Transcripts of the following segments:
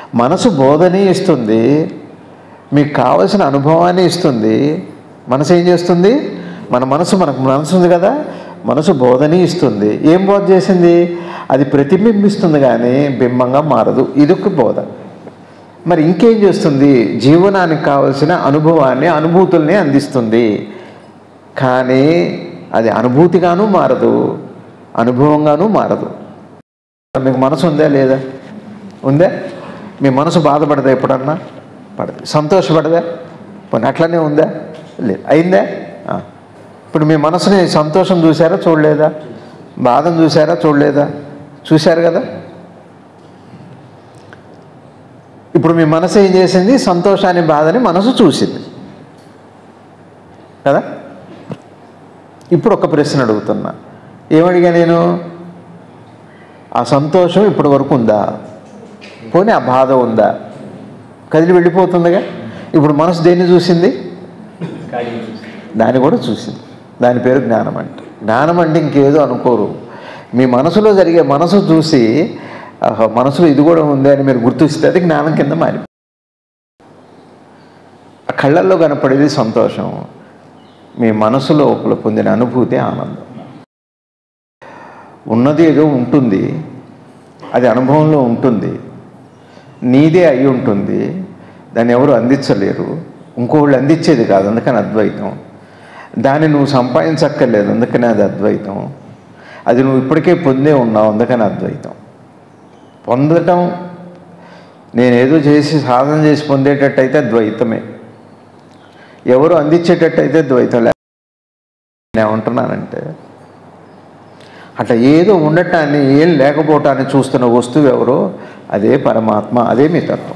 మనసు బోధని ఇస్తుంది మీకు కావలసిన అనుభవాన్ని ఇస్తుంది మనసు ఏం చేస్తుంది మన మనసు మనకు మనసు ఉంది కదా మనసు బోధని ఇస్తుంది ఏం బోధ చేసింది అది ప్రతిబింబిస్తుంది కానీ బింబంగా మారదు ఇదొక బోధ మరి ఇంకేం చేస్తుంది జీవనానికి కావలసిన అనుభవాన్ని అనుభూతుల్ని అందిస్తుంది కానీ అది అనుభూతిగాను మారదు అనుభవంగాను మారదు మీకు మనసు ఉందా లేదా ఉందా మీ మనసు బాధపడదా ఎప్పుడన్నా పడదు సంతోషపడదా పోనీ అట్లనే ఉందా లేదు అయిందా ఆ. ఇప్పుడు మీ మనసుని సంతోషం చూసారా చూడలేదా బాధను చూసారా చూడలేదా చూశారు కదా ఇప్పుడు మీ మనసు ఏం చేసింది సంతోషాన్ని బాధని మనసు చూసింది కదా ఇప్పుడు ఒక ప్రశ్న అడుగుతున్నా ఏమడిగా నేను ఆ సంతోషం ఇప్పటి వరకు ఉందా పోనీ ఆ బాధ ఉందా కదిలి వెళ్ళిపోతుందిగా ఇప్పుడు మనసు దేన్ని చూసింది దాన్ని కూడా చూసింది దాని పేరు జ్ఞానం అంటే జ్ఞానం అంటే ఇంకేదో అనుకోరు మీ మనసులో జరిగే మనసు చూసి ఆహా, మనసులో ఇది కూడా ఉంది అని మీరు గుర్తిస్తే అది జ్ఞానం కింద మారి ఆ కళ్ళల్లో కనపడేది సంతోషం మీ మనసు లోపల పొందిన అనుభూతి ఆనందం ఉన్నది ఏదో ఉంటుంది అది అనుభవంలో ఉంటుంది నీదే అయి ఉంటుంది దాన్ని ఎవరు అందించలేరు ఇంకోళ్ళు అందించేది కాదు అందుకని అద్వైతం దాన్ని నువ్వు సంపాదించక్కర్లేదు అందుకని అది అద్వైతం అది నువ్వు ఇప్పటికే పొందే ఉన్నావు అందుకని అద్వైతం పొందటం నేనేదో చేసి సాధన చేసి పొందేటట్టయితే ద్వైతమే ఎవరు అందించేటట్టయితే ద్వైతం లే నేను ఏమంటున్నానంటే అట్లా ఏదో ఉండటాన్ని ఏం లేకపోవటాన్ని చూస్తున్న వస్తువు ఎవరో అదే పరమాత్మ అదే మీ తత్వం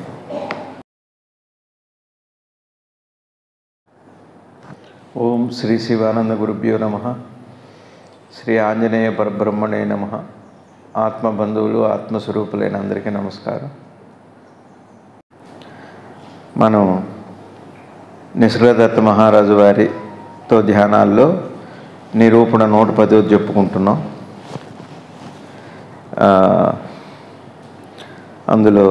ఓం శ్రీ శివానంద గురుభ్యో నమ శ్రీ ఆంజనేయ పరబ్రహ్మణే నమ ఆత్మబంధువులు ఆత్మస్వరూపులైన అందరికీ నమస్కారం మనం నిసర్గదత్త మహారాజు వారితో ధ్యానాల్లో నిరూపణ నూట పదో చెప్పుకుంటున్నాం ఆ, అందులో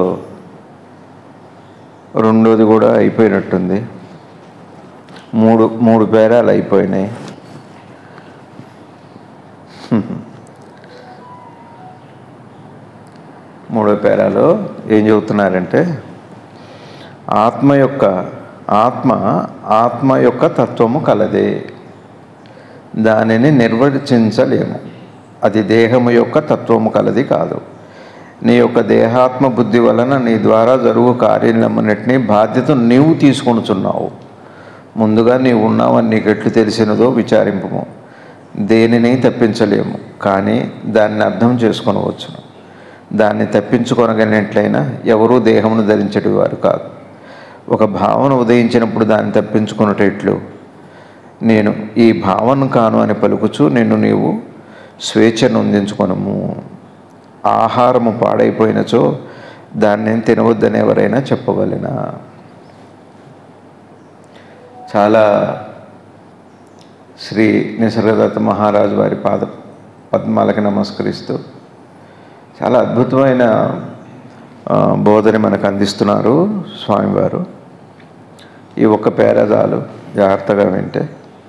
రెండోది కూడా అయిపోయినట్టుంది మూడు మూడు పేరాలు అయిపోయినాయి మూడో పేరాలో ఏం చెబుతున్నారంటే ఆత్మ యొక్క ఆత్మ ఆత్మ యొక్క తత్వము కలదే దానిని నిర్వచించలేము అది దేహము యొక్క తత్వము కలది కాదు నీ యొక్క దేహాత్మ బుద్ధి వలన నీ ద్వారా జరుగు కార్యములన్నింటినీ బాధ్యత నీవు తీసుకొనుచున్నావు ముందుగా నీవు ఉన్నావని నీకు ఎట్లు తెలిసినదో విచారింపము దేనిని తప్పించలేము కానీ దాన్ని అర్థం చేసుకొనవచ్చును దాన్ని తప్పించుకొనగలిగినట్లయినా ఎవరూ దేహమును ధరించటి వారు కాదు ఒక భావన ఉదయించినప్పుడు దాన్ని తప్పించుకున్నట్లు నేను ఈ భావన కాను అని పలుకుచు నిన్ను నీవు స్వేచ్ఛను అందించుకొనము ఆహారము పాడైపోయినచో దాన్ని తినవద్దని ఎవరైనా చెప్పవలెనా చాలా శ్రీ నిసర్గదత్త మహారాజు వారి పాద పద్మాలకి నమస్కరిస్తూ చాలా అద్భుతమైన ఆ, బోధని మనకు అందిస్తున్నారు స్వామివారు ఈ ఒక్క పేరదాలు జాగ్రత్తగా వింటే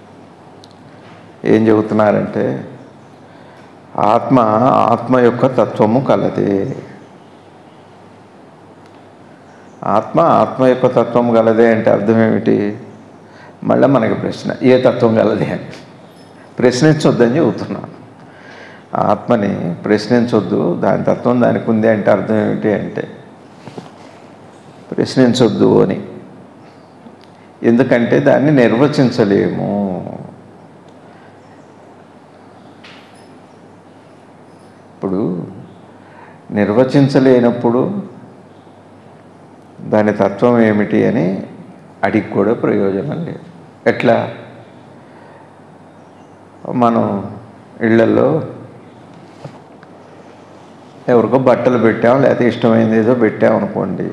ఏం చెబుతున్నారంటే ఆత్మ ఆత్మ యొక్క తత్వము కలదే ఆత్మ ఆత్మ యొక్క తత్వం గలదే అంటే అర్థం ఏమిటి మళ్ళీ మనకి ప్రశ్న ఏ తత్వం గలదే అని ప్రశ్నించొద్దని చెబుతున్నాను ఆత్మని ప్రశ్నించొద్దు దాని తత్వం దానికి ఉంది అంటే అర్థం ఏమిటి అంటే ప్రశ్నించొద్దు అని ఎందుకంటే దాన్ని నిర్వచించలేము ఇప్పుడు నిర్వచించలేనప్పుడు దాని తత్వం ఏమిటి అని అడిగి కూడా ప్రయోజనం లేదు ఎట్లా మనం ఇళ్లలో ఎవరికో బట్టలు పెట్టాం లేకపోతే ఇష్టమైంది ఏదో పెట్టాం అనుకోండి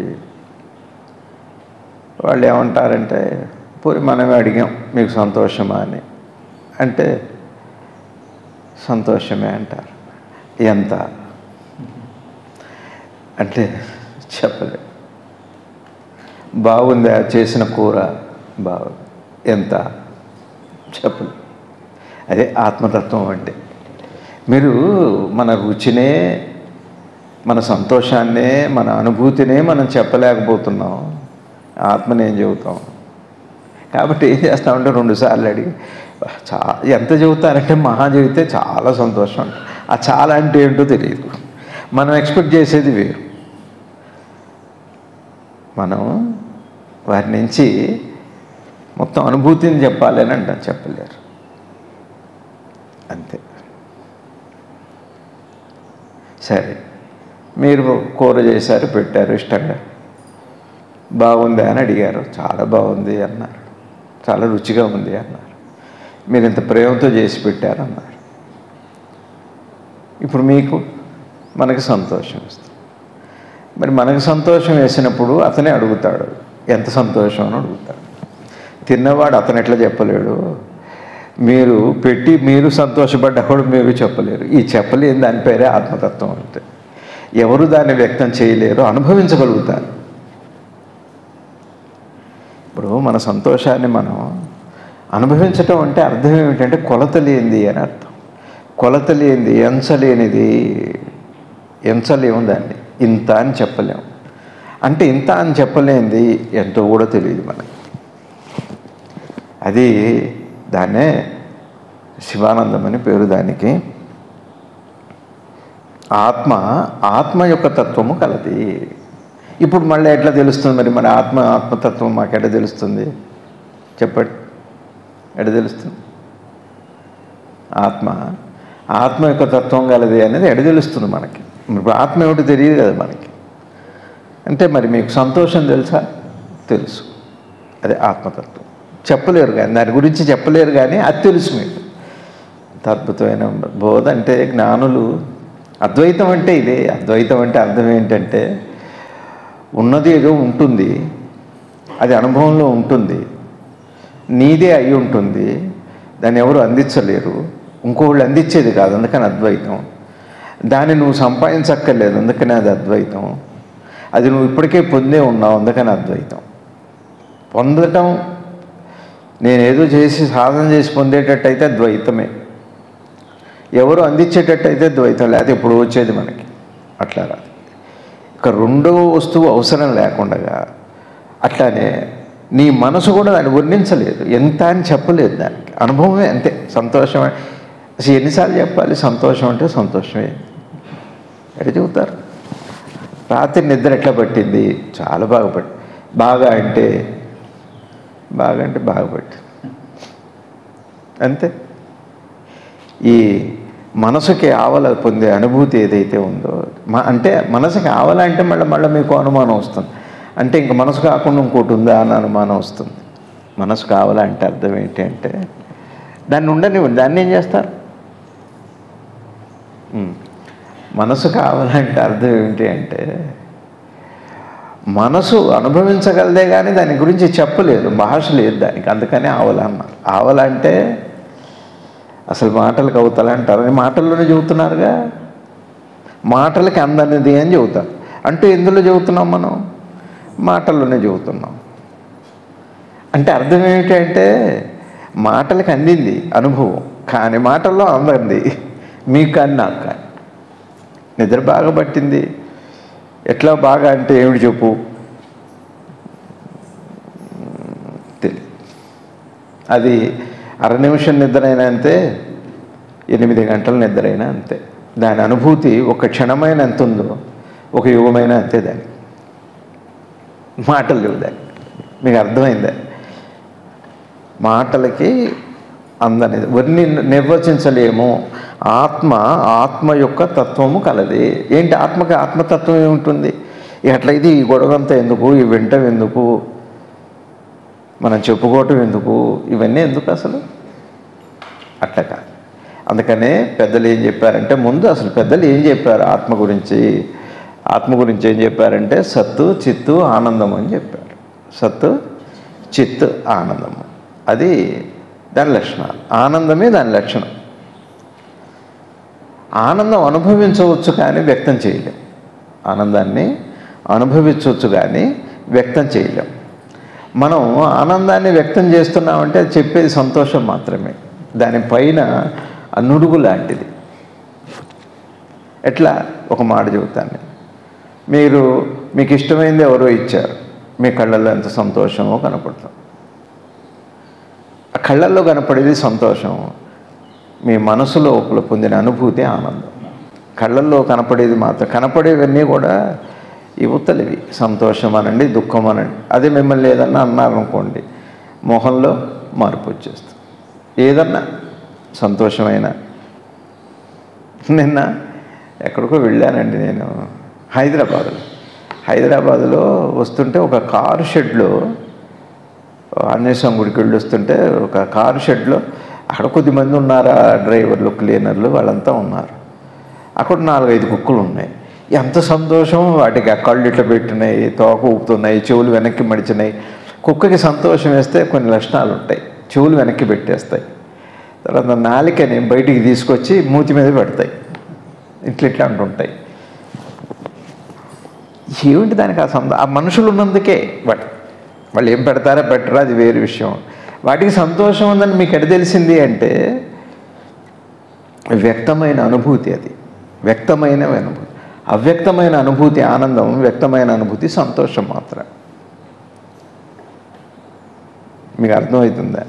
వాళ్ళు ఏమంటారంటే పోయి మనమే అడిగాం మీకు సంతోషమా అని అంటే సంతోషమే అంటారు ఎంత అంటే చెప్పలే బాగుందా చేసిన కూర బాగుంది ఎంత చెప్పలు అదే ఆత్మతత్వం అంటే మీరు మన రుచినే మన సంతోషాన్నే మన అనుభూతినే మనం చెప్పలేకపోతున్నాం ఆత్మని ఏం చెబుతాం కాబట్టి ఏం చేస్తామంటే రెండుసార్లు అడిగి చా ఎంత చెబుతారంటే మహా చెబితే చాలా సంతోషం అంట. ఆ చాలా అంటే ఏంటో తెలియదు మనం ఎక్స్పెక్ట్ చేసేది వేరు మనం వారి నుంచి మొత్తం అనుభూతిని చెప్పాలి అని అంటాం చెప్పలేరు అంతే సరే మీరు కూర చేశారు పెట్టారు ఇష్టంగా బాగుంది అని అడిగారు చాలా బాగుంది అన్నారు చాలా రుచిగా ఉంది అన్నారు మీరు ఇంత ప్రేమతో చేసి పెట్టారు అన్నారు ఇప్పుడు మీకు మనకి సంతోషం ఇస్తుంది మరి మనకు సంతోషం వేసినప్పుడు అతనే అడుగుతాడు ఎంత సంతోషం అని అడుగుతాడు తిన్నవాడు అతను ఎట్లా చెప్పలేడు మీరు పెట్టి మీరు సంతోషపడ్డప్పుడు మీరు చెప్పలేరు ఈ చెప్పలేని దాని పేరే ఆత్మతత్వం అంటే ఎవరు దాన్ని వ్యక్తం చేయలేరు అనుభవించగలుగుతారు ఇప్పుడు మన సంతోషాన్ని మనం అనుభవించటం అంటే అర్థం ఏమిటంటే కొలత లేనిది అని అర్థం కొలత లేనిది ఎంచలేనిది ఎంచలేము దాన్ని ఇంత అని చెప్పలేము అంటే ఇంత అని చెప్పలేనిది ఎంతో కూడా తెలియదు మనకి అది దాన్నే శివానందం అని పేరు దానికి ఆత్మ ఆత్మ యొక్క తత్వము కలది ఇప్పుడు మళ్ళీ ఎట్లా తెలుస్తుంది మరి మన ఆత్మ ఆత్మతత్వం మాకు ఎట్లా తెలుస్తుంది చెప్పండి ఎట్లా తెలుస్తుంది ఆత్మ ఆత్మ యొక్క తత్వం కలది అనేది ఎడ తెలుస్తుంది మనకి ఇప్పుడు ఆత్మ ఏమిటో తెలియదు కదా మనకి అంటే మరి మీకు సంతోషం తెలుసా తెలుసు అదే ఆత్మతత్వం చెప్పలేరు కానీ దాని గురించి చెప్పలేరు కానీ అది తెలుసు మీకు అంత అద్భుతమైన బోధ అంటే జ్ఞానులు అద్వైతం అంటే ఇదే అద్వైతం అంటే అర్థం ఏంటంటే ఉన్నది ఏదో ఉంటుంది అది అనుభవంలో ఉంటుంది నీదే అయి ఉంటుంది దాన్ని ఎవరు అందించలేరు ఇంకోళ్ళు అందించేది కాదు అందుకని అద్వైతం దాన్ని నువ్వు సంపాదించక్కర్లేదు అందుకని అది అద్వైతం అది నువ్వు ఇప్పటికే పొందే ఉన్నావు అందుకని అద్వైతం పొందటం నేనేదో చేసి సాధన చేసి పొందేటట్టయితే ద్వైతమే ఎవరు అందించేటట్టయితే ద్వైతం లేకపోతే ఇప్పుడు వచ్చేది మనకి అట్లా రాదు ఇక రెండో వస్తువు అవసరం లేకుండా అట్లానే నీ మనసు కూడా దాన్ని వర్ణించలేదు ఎంత అని చెప్పలేదు దానికి అనుభవమే అంతే సంతోషం అసలు ఎన్నిసార్లు చెప్పాలి సంతోషం అంటే సంతోషమే ఎక్కడ చెబుతారు రాత్రి నిద్ర ఎట్లా పట్టింది చాలా బాగా పట్టి బాగా అంటే బాగా అంటే బాగా పట్టింది అంతే ఈ మనసుకి ఆవల పొందే అనుభూతి ఏదైతే ఉందో మా అంటే మనసుకి ఆవల అంటే మళ్ళీ మళ్ళీ మీకు అనుమానం వస్తుంది అంటే ఇంక మనసు కాకుండా ఇంకోటి ఉందా అని అనుమానం వస్తుంది మనసు కావాలా అంటే అర్థం ఏంటి అంటే దాన్ని ఉండనివ్వండి దాన్ని ఏం చేస్తారు ఉమ్. మనసు కావాలంటే అర్థం ఏమిటి అంటే మనసు అనుభవించగలదే కానీ దాని గురించి చెప్పలేదు భాష లేదు దానికి అందుకని ఆవల అన్నారు ఆవల అంటే అసలు మాటలకు అవుతాలు అంటారు అని మాటల్లోనే చెబుతున్నారుగా మాటలకి అందనిది అని చెబుతారు అంటే ఎందులో చెబుతున్నాం మనం మాటల్లోనే చెబుతున్నాం అంటే అర్థం ఏమిటంటే మాటలకు అందింది అనుభవం కానీ మాటల్లో అందంది మీకు కానీ నాకు కానీ నిద్ర బాగా పట్టింది ఎట్లా బాగా అంటే ఏమిటి చెప్పు తెలియదు అది అర నిమిషం నిద్ర అయినా అంతే ఎనిమిది గంటల నిద్ర అయినా అంతే దాని అనుభూతి ఒక క్షణమైన ఎంత ఉందో ఒక యుగమైన అంతే దాని మాటలు లేవు దాన్ని మీకు అర్థమైందా మాటలకి అందనేది వర్ణి నిర్వచించలేము ఆత్మ ఆత్మ యొక్క తత్వము కలది ఏంటి ఆత్మకి ఆత్మతత్వం ఏముంటుంది ఎట్లయితే ఈ గొడవంతా ఎందుకు ఈ వింటం ఎందుకు మనం చెప్పుకోవటం ఎందుకు ఇవన్నీ ఎందుకు అసలు అట్లా కాదు అందుకనే పెద్దలు ఏం చెప్పారంటే ముందు అసలు పెద్దలు ఏం చెప్పారు ఆత్మ గురించి ఆత్మ గురించి ఏం చెప్పారంటే సత్తు చిత్తు ఆనందం అని చెప్పారు సత్తు చిత్ ఆనందము అది దాని లక్షణాలు ఆనందమే దాని లక్షణం ఆనందం అనుభవించవచ్చు కానీ వ్యక్తం చేయలేం ఆనందాన్ని అనుభవించవచ్చు కానీ వ్యక్తం చేయలేం మనం ఆనందాన్ని వ్యక్తం చేస్తున్నామంటే అది చెప్పేది సంతోషం మాత్రమే దానిపైన అనుడుగు లాంటిది ఎట్లా ఒక మాట చెబుతాను నేను. మీరు మీకు ఇష్టమైంది ఎవరో ఇచ్చారు మీ కళ్ళల్లో ఎంత సంతోషమో కనపడుతుంది ఆ కళ్ళల్లో కనపడేది సంతోషం మీ మనసు లోపల పొందిన అనుభూతి ఆనందం కళ్ళల్లో కనపడేది మాత్రం కనపడేవన్నీ కూడా యువతలివి సంతోషం అనండి దుఃఖం అనండి అదే మిమ్మల్ని ఏదన్నా అన్నారనుకోండి మొహంలో మార్పు వచ్చేస్తుంది ఏదన్నా సంతోషమైన నిన్న ఎక్కడికో వెళ్ళానండి నేను హైదరాబాద్లో హైదరాబాద్లో వస్తుంటే ఒక కారు షెడ్లో ఆంజనేయస్వామి గుడికి వెళ్ళి వస్తుంటే ఒక కారు షెడ్లో అక్కడ కొద్దిమంది ఉన్నారా డ్రైవర్లు క్లీనర్లు వాళ్ళంతా ఉన్నారు అక్కడ నాలుగైదు కుక్కలు ఉన్నాయి ఎంత సంతోషం వాటికి ఆ కళ్ళు ఇట్లా పెట్టినాయి తోక ఊపుతున్నాయి చెవులు వెనక్కి మడిచినాయి కుక్కకి సంతోషం వేస్తే కొన్ని లక్షణాలు ఉంటాయి చెవులు వెనక్కి పెట్టేస్తాయి తర్వాత నాలికని బయటికి తీసుకొచ్చి మూతి మీద పెడతాయి ఇట్లా ఇట్లా అంటుంటాయి ఏమిటి దానికి ఆ సంద ఆ మనుషులు ఉన్నందుకే బట్ వాళ్ళు ఏం పెడతారో పెట్టరా అది వేరే విషయం వాటికి సంతోషం ఉందని మీకు ఎడ తెలిసింది అంటే వ్యక్తమైన అనుభూతి అది వ్యక్తమైన అనుభూతి అవ్యక్తమైన అనుభూతి ఆనందం వ్యక్తమైన అనుభూతి సంతోషం మాత్రం మీకు అర్థమవుతుందా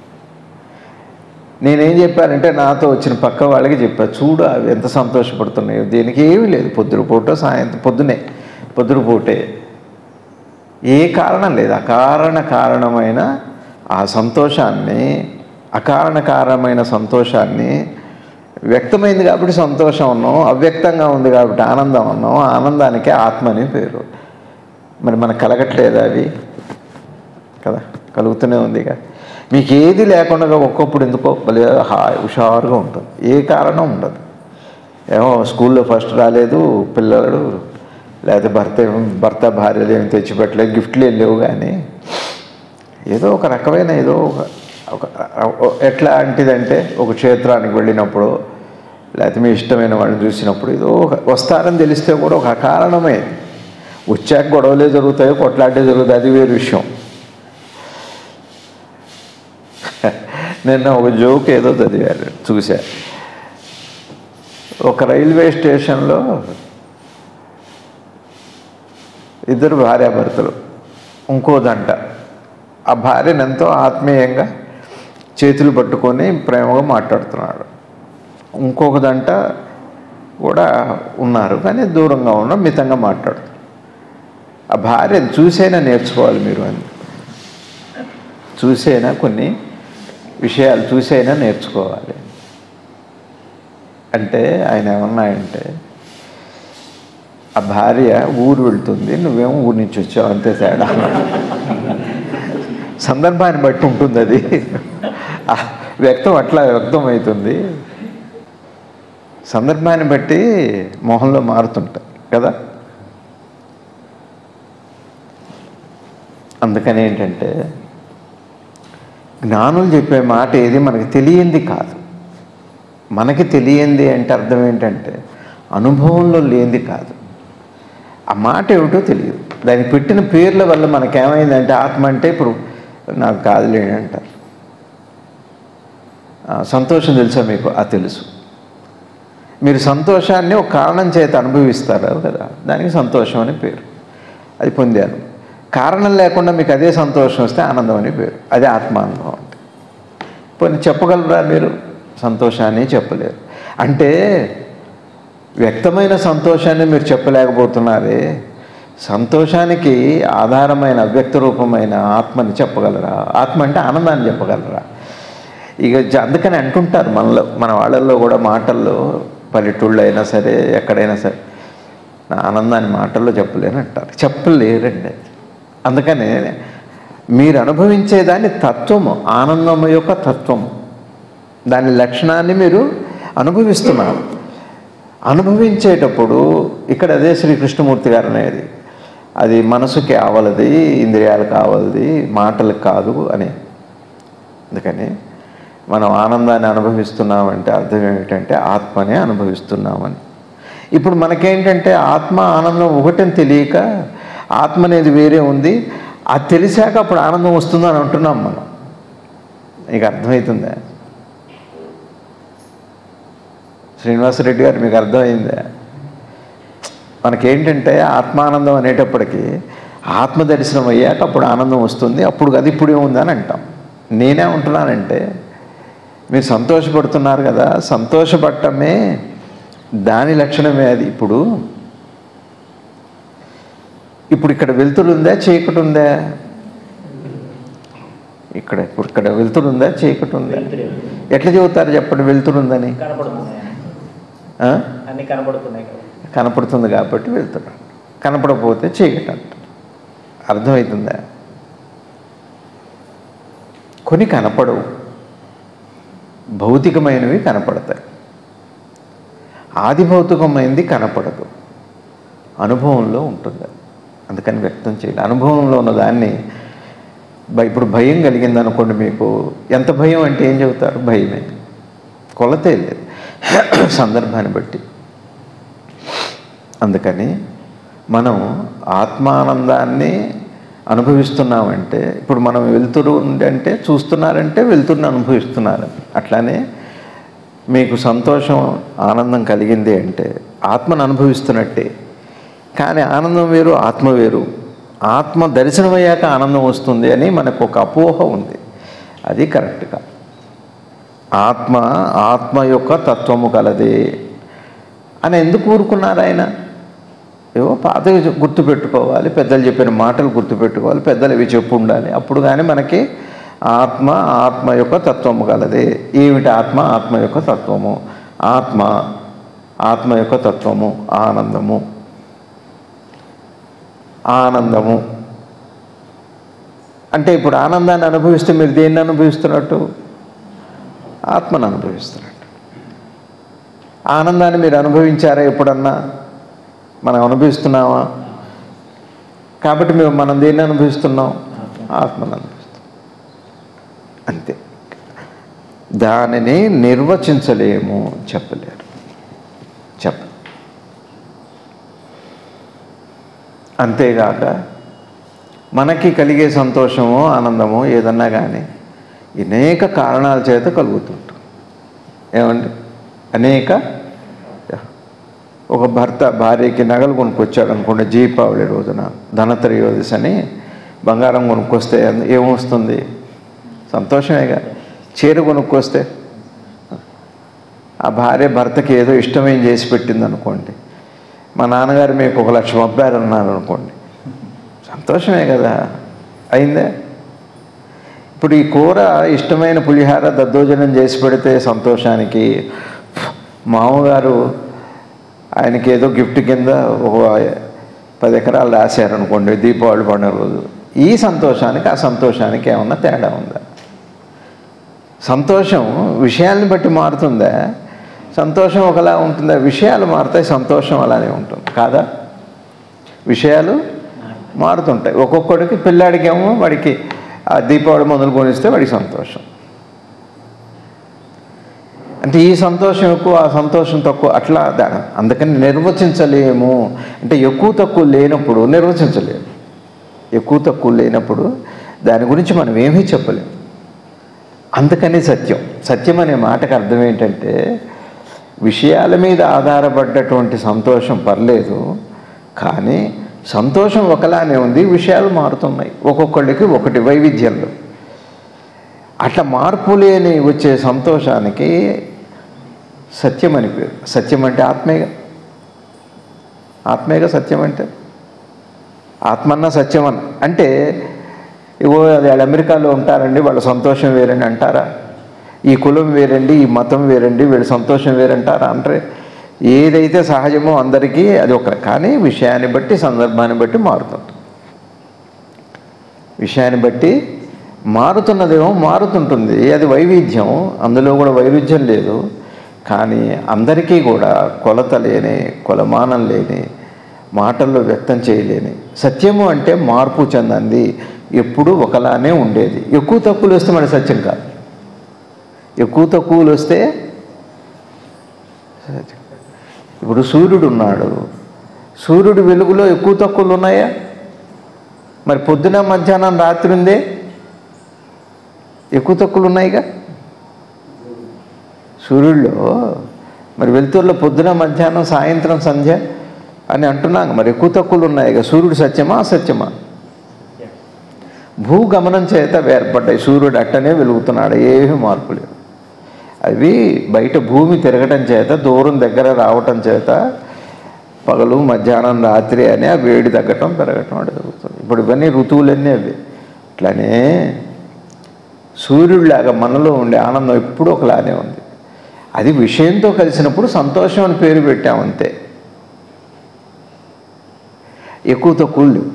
నేనేం చెప్పానంటే నాతో వచ్చిన పక్క వాళ్ళకి చెప్పా చూడు అవి ఎంత సంతోషపడుతున్నాయో దీనికి ఏమీ లేదు పొద్దున పూట సాయంత్రం పొద్దునే పొద్దున పూటే ఏ కారణం లేదు అకారణ కారణమైన ఆ సంతోషాన్ని అకారణ కారణమైన సంతోషాన్ని వ్యక్తమైంది కాబట్టి సంతోషం అన్నాం అవ్యక్తంగా ఉంది కాబట్టి ఆనందం అన్నాం ఆనందానికి ఆత్మ అని పేరు మరి మనకు కలగట్లేదు అవి కదా కలుగుతూనే ఉంది ఇక మీకు ఏది లేకుండా ఒక్కొప్పుడు ఎందుకో భలే హాయ్ హుషారుగా ఉంటుంది ఏ కారణం ఉండదు ఏమో స్కూల్లో ఫస్ట్ రాలేదు పిల్లలు లేకపోతే భర్త ఏం- భర్త భార్యలు ఏమి తెచ్చిపెట్టలేదు గిఫ్ట్లు ఏం లేవు కానీ ఏదో ఒక రకమైన ఏదో ఒక ఒక ఎట్లా అంటిదంటే ఒక క్షేత్రానికి వెళ్ళినప్పుడు లేకపోతే మీ ఇష్టమైన వాళ్ళని చూసినప్పుడు ఏదో ఒక వస్తారని తెలిస్తే కూడా ఒక కారణమే వచ్చాక గొడవలే జరుగుతాయో కొట్లాటే జరుగుతాయి అది వేరు విషయం నిన్న ఒక జోక్ ఏదో చదివారు చూశా ఒక రైల్వే స్టేషన్లో ఇద్దరు భార్యాభర్తలు ఇంకో దంట ఆ భార్యను ఎంతో ఆత్మీయంగా చేతులు పట్టుకొని ప్రేమగా మాట్లాడుతున్నాడు ఇంకొక దంట కూడా ఉన్నారు కానీ దూరంగా ఉన్న మితంగా మాట్లాడుతున్నారు ఆ భార్యను చూసైనా నేర్చుకోవాలి మీరు అని చూసైనా కొన్ని విషయాలు చూసైనా నేర్చుకోవాలి అంటే ఆయన ఏమన్నాయంటే ఆ భార్య ఊరు వెళ్తుంది నువ్వేమో ఊరి నుంచి వచ్చావు అంతే తేడా సందర్భాన్ని బట్టి ఉంటుంది అది ఆ వ్యక్తం అట్లా వ్యక్తం అవుతుంది సందర్భాన్ని బట్టి మొహంలో మారుతుంటాయి కదా అందుకని ఏంటంటే జ్ఞానులు చెప్పే మాట ఏది మనకి తెలియంది కాదు మనకి తెలియంది అంటే అర్థం ఏంటంటే అనుభవంలో లేనిది కాదు ఆ మాట ఏమిటో తెలియదు దానికి పెట్టిన పేర్ల వల్ల మనకేమైందంటే ఆత్మ అంటే ఇప్పుడు నాకు కాదులేండి అంటారు ఆ, సంతోషం తెలుసా మీకు అది తెలుసు మీరు సంతోషాన్ని ఒక కారణం చేత అనుభవిస్తారు కదా దానికి సంతోషం అని పేరు అది పొందాను కారణం లేకుండా మీకు అదే సంతోషం వస్తే ఆనందం అని పేరు అదే ఆత్మానుభవం అంటే పోనీ చెప్పగలరా మీరు సంతోషాన్ని చెప్పలేరు అంటే వ్యక్తమైన సంతోషాన్ని మీరు చెప్పలేకపోతున్నారే సంతోషానికి ఆధారమైన అవ్యక్త రూపమైన ఆత్మని చెప్పగలరా ఆత్మ అంటే ఆనందాన్ని చెప్పగలరా ఇక జ- అందుకని అంటుంటారు మనలో మన వాళ్ళల్లో కూడా మాటల్లో పల్లెటూళ్ళు అయినా సరే ఎక్కడైనా సరే నా ఆనందాన్ని మాటల్లో చెప్పలేని అంటారు చెప్పలేరండి అది. అందుకనే మీరు అనుభవించేదాన్ని తత్వము ఆనందము యొక్క తత్వము దాని లక్షణాన్ని మీరు అనుభవిస్తున్నారు అనుభవించేటప్పుడు ఇక్కడ అదే శ్రీ కృష్ణమూర్తి గారు అనేది అది మనసుకి ఆవలది ఇంద్రియాలకు ఆవలది మాటలకు కాదు అని అందుకని మనం ఆనందాన్ని అనుభవిస్తున్నామంటే అర్థం ఏమిటంటే ఆత్మనే అనుభవిస్తున్నామని ఇప్పుడు మనకేంటంటే ఆత్మ ఆనందం ఒకటని తెలియక ఆత్మ అనేది వేరే ఉంది అది తెలిసాక అప్పుడు ఆనందం వస్తుందని అంటున్నాం మనం నీకు అర్థమవుతుందా శ్రీనివాసరెడ్డి గారు మీకు అర్థమైందా మనకేంటంటే ఆత్మానందం అనేటప్పటికీ ఆత్మ దర్శనం అయ్యాక అప్పుడు ఆనందం వస్తుంది అప్పుడు అది ఇప్పుడే ఉందని అంటాం నేనే ఉంటున్నానంటే మీరు సంతోషపడుతున్నారు కదా సంతోషపడటమే దాని లక్షణమే అది ఇప్పుడు ఇప్పుడు ఇక్కడ వెలుతురు ఉందా చీకటి ఉందా ఇక్కడ ఇప్పుడు ఇక్కడ వెలుతురు ఉందా చీకటి ఉందా ఎట్లా చెబుతారు చెప్పండి వెలుతురు ఉందని కనపడుతున్నాయి ఆ? అన్ని కనపడుతున్నాయి కదా కనపడుతుంది కాబట్టి వెళ్తున్నాడు కనపడకపోతే చీకటి అంటారు అర్థమవుతుందా కొన్ని కనపడవు భౌతికమైనవి కనపడతాయి ఆది భౌతికమైనది కనపడదు అనుభవంలో ఉంటుంది అందుకని వ్యక్తం చేయాలి అనుభవంలో ఉన్న దాన్ని భ- ఇప్పుడు భయం కలిగింది అనుకోండి మీకు ఎంత భయం అంటే ఏం చెబుతారు భయమే కొలతే లేదు సందర్భాన్ని బట్టి అందుకని మనం ఆత్మానందాన్ని అనుభవిస్తున్నామంటే ఇప్పుడు మనం వెళ్తురు అంటే చూస్తున్నారంటే వెళ్తున్న అనుభవిస్తున్నారు అట్లానే మీకు సంతోషం ఆనందం కలిగింది అంటే ఆత్మను అనుభవిస్తున్నట్టే కానీ ఆనందం వేరు ఆత్మ వేరు ఆత్మ దర్శనమయ్యాక ఆనందం వస్తుంది అని మనకు ఒక అపోహ ఉంది అది కరెక్ట్గా ఆత్మ ఆత్మ యొక్క తత్వము కలదే అని ఎందుకు ఊరుకున్నారు ఆయన ఏవో పాతవి గుర్తుపెట్టుకోవాలి పెద్దలు చెప్పిన మాటలు గుర్తుపెట్టుకోవాలి పెద్దలు ఇవి చెప్పు ఉండాలి అప్పుడు కానీ మనకి ఆత్మ ఆత్మ యొక్క తత్వము కలదే ఏమిటి ఆత్మ ఆత్మ యొక్క తత్వము ఆత్మ ఆత్మ యొక్క తత్వము ఆనందము ఆనందము అంటే ఇప్పుడు ఆనందాన్ని అనుభవిస్తే మీరు దేన్ని అనుభవిస్తున్నట్టు ఆత్మను అనుభవిస్తున్నట్టు ఆనందాన్ని మీరు అనుభవించారా ఎప్పుడన్నా మనం అనుభవిస్తున్నామా కాబట్టి మేము మనం దేన్ని అనుభవిస్తున్నాం ఆత్మను అనుభవిస్తున్నాం అంతే దానిని నిర్వచించలేము చెప్పలేరు చెప్ప అంతేగాక మనకి కలిగే సంతోషము ఆనందము ఏదన్నా కానీ అనేక కారణాల చేత కలుగుతుంటుంది ఏమండి అనేక ఒక భర్త భార్యకి నగలు కొనుక్కొచ్చాడు అనుకోండి దీపావళి రోజున ధనత్రయోదశి అని బంగారం కొనుక్కొస్తే ఏమొస్తుంది సంతోషమేగా చీర కొనుక్కొస్తే ఆ భార్య భర్తకి ఏదో ఇష్టమేం చేసి పెట్టింది అనుకోండి మా నాన్నగారు మీకు ఒక లక్ష పంపారు అన్నారు అనుకోండి సంతోషమే కదా అయిందే ఇప్పుడు ఈ కూర ఇష్టమైన పులిహార దద్దోజనం చేసి పెడితే సంతోషానికి మామగారు ఆయనకి ఏదో గిఫ్ట్ కింద ఒక పది ఎకరాలు రాశారనుకోండి దీపావళి పండుగ రోజు ఈ సంతోషానికి ఆ సంతోషానికి ఏమన్నా తేడా ఉందా సంతోషం విషయాల్ని బట్టి మారుతుందా సంతోషం ఒకలా ఉంటుందా విషయాలు మారుతాయి సంతోషం అలానే ఉంటుంది కాదా విషయాలు మారుతుంటాయి ఒక్కొక్కడికి పిల్లాడికేమో వాడికి ఆ దీపావళి మొదలు కొనిస్తే వాడికి సంతోషం అంటే ఈ సంతోషం ఎక్కువ ఆ సంతోషం తక్కువ అట్లా దా- అందుకని నిర్వచించలేము అంటే ఎక్కువ తక్కువ లేనప్పుడు నిర్వచించలేము ఎక్కువ తక్కువ లేనప్పుడు దాని గురించి మనం ఏమీ చెప్పలేము అందుకని సత్యం సత్యం అనే మాటకు అర్థం ఏంటంటే విషయాల మీద ఆధారపడ్డటువంటి సంతోషం పర్లేదు కానీ సంతోషం ఒకలానే ఉంది విషయాలు మారుతున్నాయి ఒక్కొక్కళ్ళకి ఒకటి వైవిధ్యంలో అట్లా మార్పు లేని వచ్చే సంతోషానికి సత్యం అని పేరు సత్యం అంటే ఆత్మేగ ఆత్మేగ సత్యం అంటే ఆత్మన్న సత్యం అని అంటే ఇగో అది వాళ్ళు అమెరికాలో ఉంటారండి వాళ్ళ సంతోషం వేరండి అంటారా ఈ కులం వేరండి ఈ మతం వేరండి వీళ్ళ సంతోషం వేరంటారా అంటే ఏదైతే సహజమో అందరికీ అది ఒక కానీ విషయాన్ని బట్టి సందర్భాన్ని బట్టి మారుతుంది విషయాన్ని బట్టి మారుతున్నదేమో మారుతుంటుంది అది వైవిధ్యం అందులో కూడా వైరుధ్యం లేదు కానీ అందరికీ కూడా కొలత లేని కొలమానం లేని మాటల్లో వ్యక్తం చేయలేని సత్యము అంటే మార్పు చెందంది ఎప్పుడూ ఒకలానే ఉండేది ఎక్కువ తక్కువలు వస్తే మన సత్యం కాదు ఎక్కువ తక్కువలు వస్తే సత్యం. ఇప్పుడు సూర్యుడు ఉన్నాడు సూర్యుడు వెలుగులో ఎక్కువ తక్కువలు ఉన్నాయా మరి పొద్దున మధ్యాహ్నం రాత్రి ఉందే ఎక్కువ తక్కువలు ఉన్నాయిగా సూర్యుల్లో మరి వెలుతురులో పొద్దున మధ్యాహ్నం సాయంత్రం సంధ్య అని అంటున్నాం మరి ఎక్కువ తక్కువలు ఉన్నాయిగా సూర్యుడు సత్యమా అసత్యమా భూగమనం చేత ఏర్పడ్డాయి సూర్యుడు అట్టనే వెలుగుతున్నాడు ఏమీ మార్పు లేదు అవి బయట భూమి తిరగటం చేత దూరం దగ్గర రావటం చేత పగలు మధ్యాహ్నం రాత్రి అని ఆ వేడి తగ్గటం పెరగటం అది జరుగుతుంది ఇప్పుడు ఇవన్నీ ఋతువులన్నీ అవి అట్లానే సూర్యుడిలాగా మనలో ఉండే ఆనందం ఎప్పుడూ ఒకలానే ఉంది అది విషయంతో కలిసినప్పుడు సంతోషం అని పేరు పెట్టామంతే ఎక్కువ తక్కువలు లేవు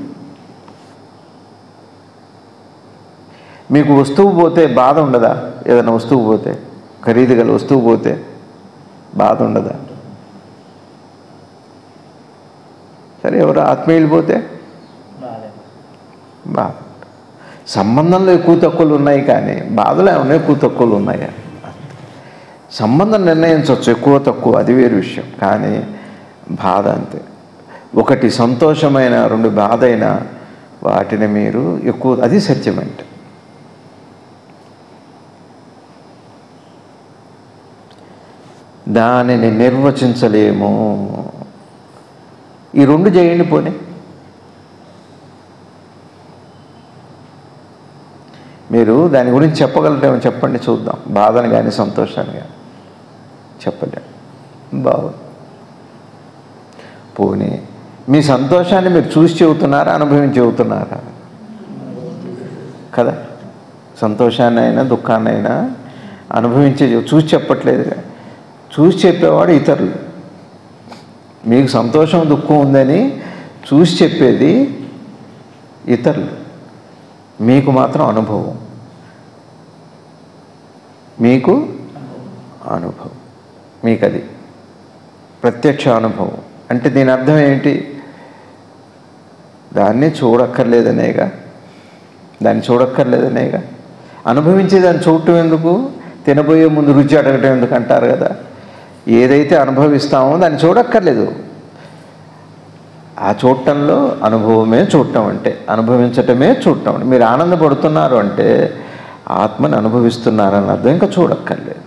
మీకు వస్తువు పోతే బాధ ఉండదా ఏదైనా వస్తువు పోతే ఖరీదు గల వస్తువు పోతే బాధ ఉండదా సరే ఎవరు ఆత్మీయులు పోతే బాధ సంబంధంలో ఎక్కువ తక్కువలు ఉన్నాయి కానీ బాధలు ఏమైనా ఎక్కువ తక్కువలు ఉన్నాయా సంబంధం నిర్ణయించవచ్చు ఎక్కువ తక్కువ అది వేరు విషయం కానీ బాధ అంతే ఒకటి సంతోషమైన రెండు బాధ అయిన వాటిని మీరు ఎక్కువ అది సత్యం అంటే దానిని నిర్వచించలేము ఈ రెండు చేయండి పోనీ మీరు దాని గురించి చెప్పగలరేమో చెప్పండి చూద్దాం బాధను కానీ సంతోషాన్ని కానీ చెప్పలేము బాగుంది పోనీ మీ సంతోషాన్ని మీరు చూసి చెబుతున్నారా అనుభవించి చెబుతున్నారా కదా సంతోషాన్ని అయినా దుఃఖాన్ని అయినా అనుభవించి చూసి చెప్పట్లేదుగా చూసి చెప్పేవాడు ఇతరులు మీకు సంతోషం దుఃఖం ఉందని చూసి చెప్పేది ఇతరులు మీకు మాత్రం అనుభవం మీకు అనుభవం మీకు అది ప్రత్యక్ష అనుభవం అంటే దీని అర్థం ఏంటి దాన్ని చూడక్కర్లేదనేగా దాన్ని చూడక్కర్లేదనేగా అనుభవించే దాన్ని చూడటం ఎందుకు తినబోయే ముందు రుచి అడగటం ఎందుకు అంటారు కదా ఏదైతే అనుభవిస్తామో దాన్ని చూడక్కర్లేదు ఆ చూడటంలో అనుభవమే చూడటం అంటే అనుభవించటమే చూడటం అంటే మీరు ఆనందపడుతున్నారు అంటే ఆత్మని అనుభవిస్తున్నారని అర్థం ఇంకా చూడక్కర్లేదు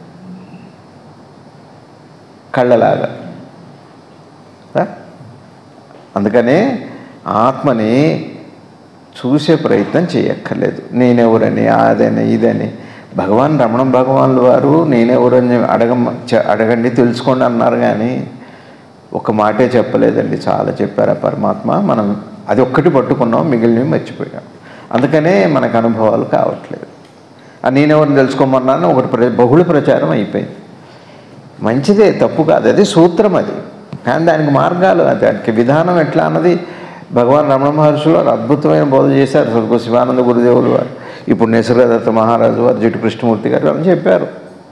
కళ్ళలాగా ఆ? అందుకనే ఆత్మని చూసే ప్రయత్నం చేయక్కర్లేదు నేనెవరని అదని ఇదని భగవాన్ రమణ భగవాన్ల వారు నేనెవరని అడగ అడగండి తెలుసుకోండి అన్నారు కానీ ఒక మాటే చెప్పలేదండి చాలా చెప్పారు ఆ పరమాత్మ మనం అది ఒక్కటి పట్టుకున్నాం మిగిలినవి మర్చిపోయాం అందుకనే మనకు అనుభవాలు కావట్లేదు ఆ నేనెవరిని తెలుసుకోమన్నాను ఒకటి ప్ర బహుళ ప్రచారం అయిపోయింది మంచిదే తప్పు కాదు అది సూత్రం అది కానీ దానికి మార్గాలు అది దానికి విధానం ఎట్లా అన్నది భగవాన్ రమణ మహర్షులు వారు అద్భుతమైన బోధ చేశారు స్వర్గ శివానంద గురుదేవులు వారు ఇప్పుడు నిసర్గదత్త మహారాజు వారు జిట్టు కృష్ణమూర్తి గారు అని చెప్పారు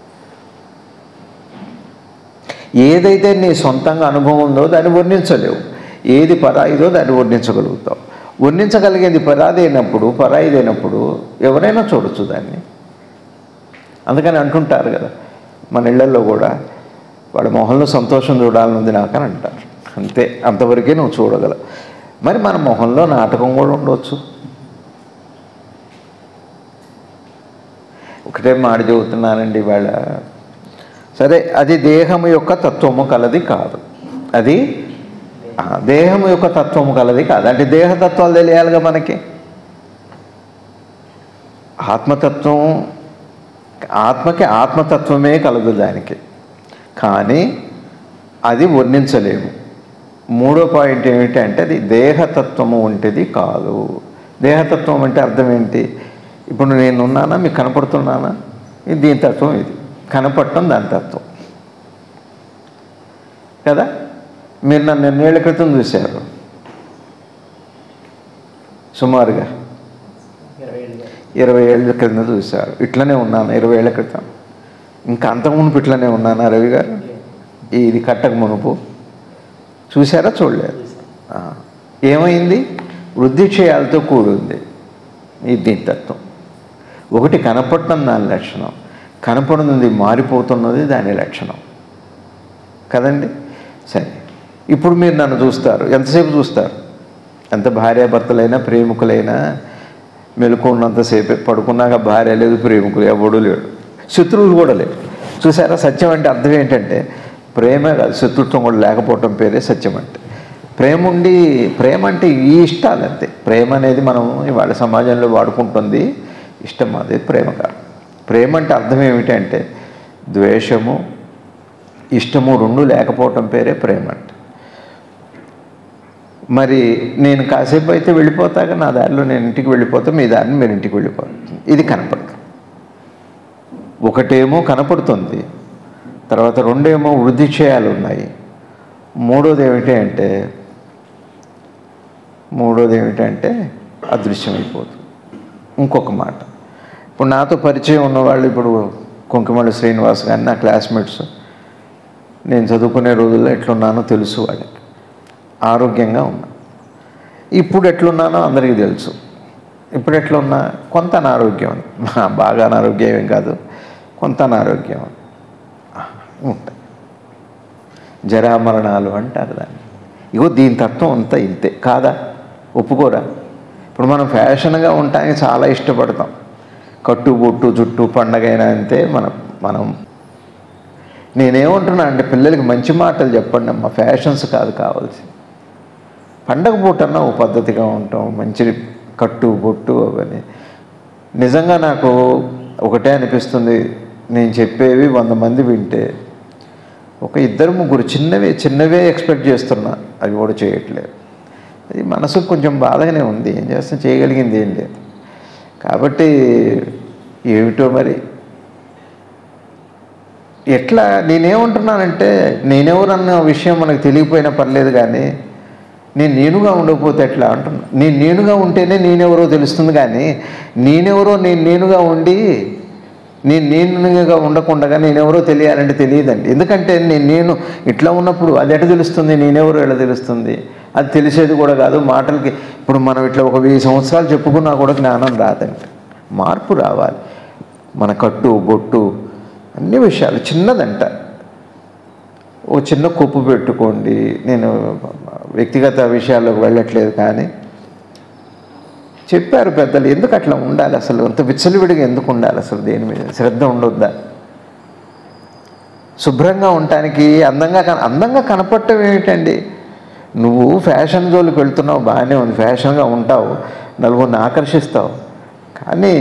ఏదైతే నీ సొంతంగా అనుభవం ఉందో దాన్ని వర్ణించలేవు ఏది పరాయిదో దాన్ని వర్ణించగలుగుతావు వర్ణించగలిగేది పరాది అయినప్పుడు పరాయిదైనప్పుడు ఎవరైనా చూడొచ్చు దాన్ని అందుకని అంటుంటారు కదా మన ఇళ్లలో కూడా వాళ్ళ మొహంలో సంతోషం చూడాలనుంది నాకు అని అంటారు అంతే అంతవరకే నువ్వు చూడగలవు మరి మన మొహంలో నాటకం కూడా ఉండవచ్చు ఒకటే మాట చెబుతున్నానండి ఇవాళ సరే అది దేహము యొక్క తత్వము కలది కాదు అది ఆ, దేహము యొక్క తత్వము కలది కాదు అంటే దేహతత్వాలు తెలియాలిగా మనకి ఆత్మతత్వం ఆత్మకి ఆత్మతత్వమే కలదు దానికి కానీ అది వర్ణించలేము మూడో పాయింట్ ఏమిటంటే అది దేహతత్వము వంటిది కాదు దేహతత్వం అంటే అర్థం ఏంటి ఇప్పుడు నేను ఉన్నానా మీకు కనపడుతున్నానా ఇది దీని తత్వం ఇది కనపడటం దాని తత్వం కదా మీరు నన్ను ఎన్నేళ్ల క్రితం చూశారు సుమారుగా ఇరవై ఏళ్ళ క్రితం చూశారు ఇట్లనే ఉన్నాను ఇరవై ఏళ్ళ క్రితం ఇంకా అంతకు మునుపు ఇట్లనే ఉన్నానా రవి గారు ఈ- ఇది కట్టక మునుపు చూసారా చూడలేదు ఆ. ఏమైంది వృద్ధి క్షయాలతో కూడింది ఇది దీని తత్వం ఒకటి కనపడటం దాని లక్షణం కనపడుతుంది మారిపోతున్నది దాని లక్షణం కదండి సరే ఇప్పుడు మీరు నన్ను చూస్తారు ఎంతసేపు చూస్తారు ఎంత భార్యాభర్తలైనా ప్రేమికులైనా మెలకు ఉన్నంతసేపే పడుకున్నాక భార్య లేదు ప్రేమికులు ఎవడు లేడు శత్రువులు కూడా లేడు చూసారా సత్యం అంటే అర్థం ఏంటంటే ప్రేమే కాదు శత్రుత్వం కూడా లేకపోవటం పేరే సత్యం అంటే ప్రేమ ఉండి ప్రేమ అంటే ఈ ఇష్టాలు అంతే ప్రేమ అనేది మనం ఇవాళ సమాజంలో వాడుకుంటుంది ఇష్టం అది ప్రేమ కాదు ప్రేమ అంటే అర్థం ఏమిటంటే ద్వేషము ఇష్టము రెండు లేకపోవటం పేరే ప్రేమ అంటే మరి నేను కాసేపు అయితే వెళ్ళిపోతాక నా దారిలో నేను ఇంటికి వెళ్ళిపోతా మీ దారిని మీరు ఇంటికి వెళ్ళిపోతారు ఇది కనపడదు ఒకటేమో కనపడుతుంది తర్వాత రెండేమో వృద్ధి చేయాలి ఉన్నాయి మూడోది ఏమిటి అంటే మూడోది ఏమిటంటే అదృశ్యమైపోతుంది ఇంకొక మాట ఇప్పుడు నాతో పరిచయం ఉన్నవాళ్ళు ఇప్పుడు కుంకుమళ్ళ శ్రీనివాస్ కానీ నా క్లాస్మేట్స్ నేను చదువుకునే రోజుల్లో ఎట్లున్నానో తెలుసు వాళ్ళకి ఆరోగ్యంగా ఉన్నా ఇప్పుడు ఎట్లున్నానో అందరికీ తెలుసు ఇప్పుడు ఎట్లున్నా కొంత అనారోగ్యం బాగా అనారోగ్యం ఏం కాదు కొంత అనారోగ్యం ఉంటాయి జరామరణాలు అంటారు దాన్ని ఇగో దీని తత్వం అంతా ఇంతే కాదా ఒప్పుకోరా ఇప్పుడు మనం ఫ్యాషన్గా ఉండటానికి చాలా ఇష్టపడతాం కట్టు బొట్టు జుట్టు పండగైనా అంతే మనం మనం నేనేమంటున్నా అంటే పిల్లలకి మంచి మాటలు చెప్పండి అమ్మ ఫ్యాషన్స్ కాదు కావాల్సి పండగ పూటన్నా ఓ పద్ధతిగా ఉంటాం మంచి కట్టు బొట్టు అవన్నీ నిజంగా నాకు ఒకటే అనిపిస్తుంది నేను చెప్పేవి వంద మంది వింటే ఒక ఇద్దరు ముగ్గురు చిన్నవే చిన్నవే ఎక్స్పెక్ట్ చేస్తున్నా అవి కూడా చేయట్లేదు అది మనసుకు కొంచెం బాధగానే ఉంది ఏం చేస్తాం చేయగలిగింది ఏం లేదు కాబట్టి ఏమిటో మరి ఎట్లా నేనేమంటున్నానంటే నేనెవరన్న విషయం మనకు తెలియపోయినా పర్లేదు కానీ నేను నేనుగా ఉండకపోతే ఎట్లా అంటున్నా నేను నేనుగా ఉంటేనే నేనెవరో తెలుస్తుంది కానీ నేనెవరో నేను నేనుగా ఉండి నేను నేనుగా ఉండకుండా నేనెవరో తెలియాలంటే తెలియదండి ఎందుకంటే నేను నేను ఇట్లా ఉన్నప్పుడు అది ఎట తెలుస్తుంది నేనెవరో ఎలా తెలుస్తుంది అది తెలిసేది కూడా కాదు మాటలకి ఇప్పుడు మనం ఇట్లా ఒక వెయ్యి సంవత్సరాలు చెప్పుకున్నా కూడా జ్ఞానం రాదండి మార్పు రావాలి మన కట్టు బొట్టు అన్ని విషయాలు చిన్నదంట ఓ చిన్న కొప్పు పెట్టుకోండి నేను వ్యక్తిగత విషయాల్లోకి వెళ్ళట్లేదు కానీ చెప్పారు పెద్దలు ఎందుకు అట్లా ఉండాలి అసలు అంత విచ్చలవిడిగా ఎందుకు ఉండాలి అసలు దేని మీద శ్రద్ధ ఉండొద్దా శుభ్రంగా ఉండటానికి అందంగా కన అందంగా కనపడటం ఏమిటండి నువ్వు ఫ్యాషన్ జోలికి వెళ్తున్నావు బాగానే ఉంది ఫ్యాషన్గా ఉంటావు నలుగురిని ఆకర్షిస్తావు కానీ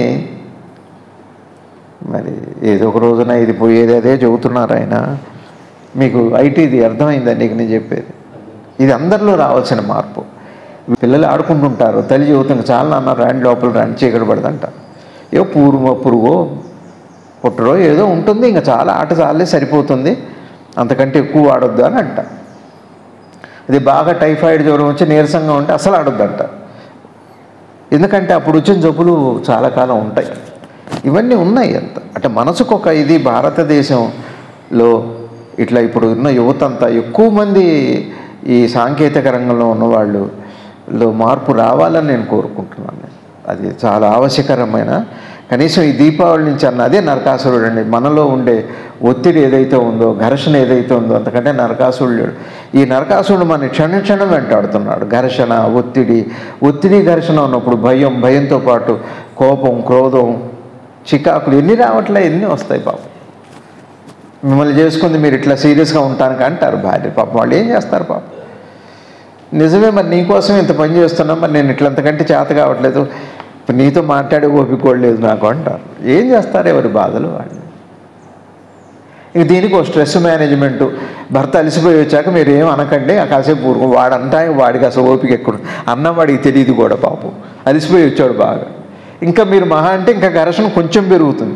మరి ఏదో ఒక రోజున ఇది పోయేది అదే చెబుతున్నారు ఆయన మీకు ఐటీది అర్థమైందా నీకు నేను చెప్పేది ఇది అందరిలో రావాల్సిన మార్పు పిల్లలు ఆడుకుంటుంటారు తల్లి చెబుతుంది చాలా నాన్న రాండి లోపల రాండి చీకటి పడదంట ఏ పూర్వ పురుగో పుట్టరో ఏదో ఉంటుంది ఇంకా చాలా ఆట చాలే సరిపోతుంది అంతకంటే ఎక్కువ ఆడొద్దు అని అంట అది బాగా టైఫాయిడ్ జ్వరం వచ్చి నీరసంగా ఉంటే అసలు ఆడొద్దంట ఎందుకంటే అప్పుడు వచ్చిన జబ్బులు చాలా కాలం ఉంటాయి ఇవన్నీ ఉన్నాయి అంత అంటే మనసుకు ఒక ఇది భారతదేశంలో ఇట్లా ఇప్పుడు ఉన్న యువత అంతా ఎక్కువ మంది ఈ సాంకేతిక రంగంలో ఉన్నవాళ్ళు లో మార్పు రావాలని నేను కోరుకుంటున్నాను అది చాలా ఆవశ్యకరమైన కనీసం ఈ దీపావళి నుంచి అన్న అదే నరకాసురుడు అండి మనలో ఉండే ఒత్తిడి ఏదైతే ఉందో ఘర్షణ ఏదైతే ఉందో అంతకంటే నరకాసురుడు లేడు ఈ నరకాసురుడు మన క్షణ క్షణం వెంటాడుతున్నాడు ఘర్షణ ఒత్తిడి ఒత్తిడి ఘర్షణ ఉన్నప్పుడు భయం భయంతో పాటు కోపం క్రోధం చికాకులు ఎన్ని రావట్లే ఎన్ని వస్తాయి పాపం మిమ్మల్ని చేసుకుంది మీరు ఇట్లా సీరియస్గా ఉంటానికి అంటారు భార్య పాపం వాళ్ళు ఏం చేస్తారు పాపం నిజమే మరి నీకోసం ఇంత పని చేస్తున్నా మరి నేను ఇట్లంతకంటే చేత కావట్లేదు ఇప్పుడు నీతో మాట్లాడే ఓపిక కూడా లేదు నాకు అంటారు ఏం చేస్తారు ఎవరి బాధలు వాళ్ళు ఇంక దీనికి ఒక స్ట్రెస్ మేనేజ్మెంట్ భర్త అలసిపోయి వచ్చాక మీరు ఏం అనకండి ఆ కాసేపు ఊరుకో వాడంతా వాడికి అసలు ఓపిక ఎక్కువ అన్న వాడికి తెలియదు కూడా పాపం అలసిపోయి వచ్చాడు బాగా ఇంకా మీరు మహా అంటే ఇంకా ఘర్షణ కొంచెం పెరుగుతుంది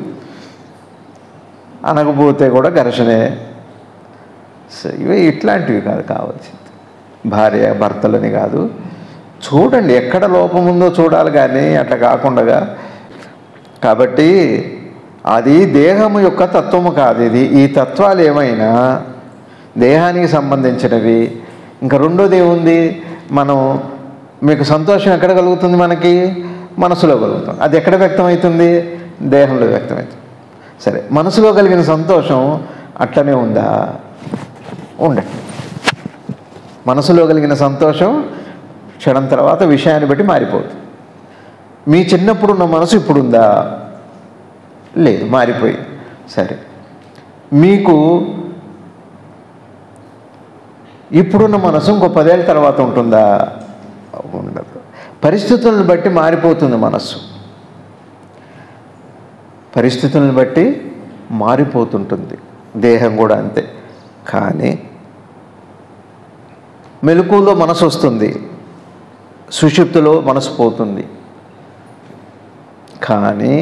అనకపోతే కూడా ఘర్షణే సో ఇవి ఇట్లాంటివి కాదు కావాల్సింది భార్య భర్తలని కాదు చూడండి ఎక్కడ లోపం ఉందో చూడాలి కానీ అట్లా కాకుండా కాబట్టి అది దేహము యొక్క తత్వము కాదు ఇది ఈ తత్వాలు ఏమైనా దేహానికి సంబంధించినవి ఇంకా రెండోది ఏముంది మనం మీకు సంతోషం ఎక్కడ కలుగుతుంది మనకి మనసులో కలుగుతుంది అది ఎక్కడ వ్యక్తమవుతుంది దేహంలో వ్యక్తమవుతుంది సరే మనసులో కలిగిన సంతోషం అట్లనే ఉందా ఉండండి మనసులో కలిగిన సంతోషం క్షణం తర్వాత విషయాన్ని బట్టి మారిపోతుంది మీ చిన్నప్పుడు ఉన్న మనసు ఇప్పుడుందా లేదు మారిపోయింది సరే మీకు ఇప్పుడున్న మనసు ఇంకో పదేళ్ళ తర్వాత ఉంటుందా ఉండదు పరిస్థితులను బట్టి మారిపోతుంది మనస్సు పరిస్థితులను బట్టి మారిపోతుంటుంది దేహం కూడా అంతే కానీ మెలకులో మనసు వస్తుంది సుషుప్తిలో మనసు పోతుంది కానీ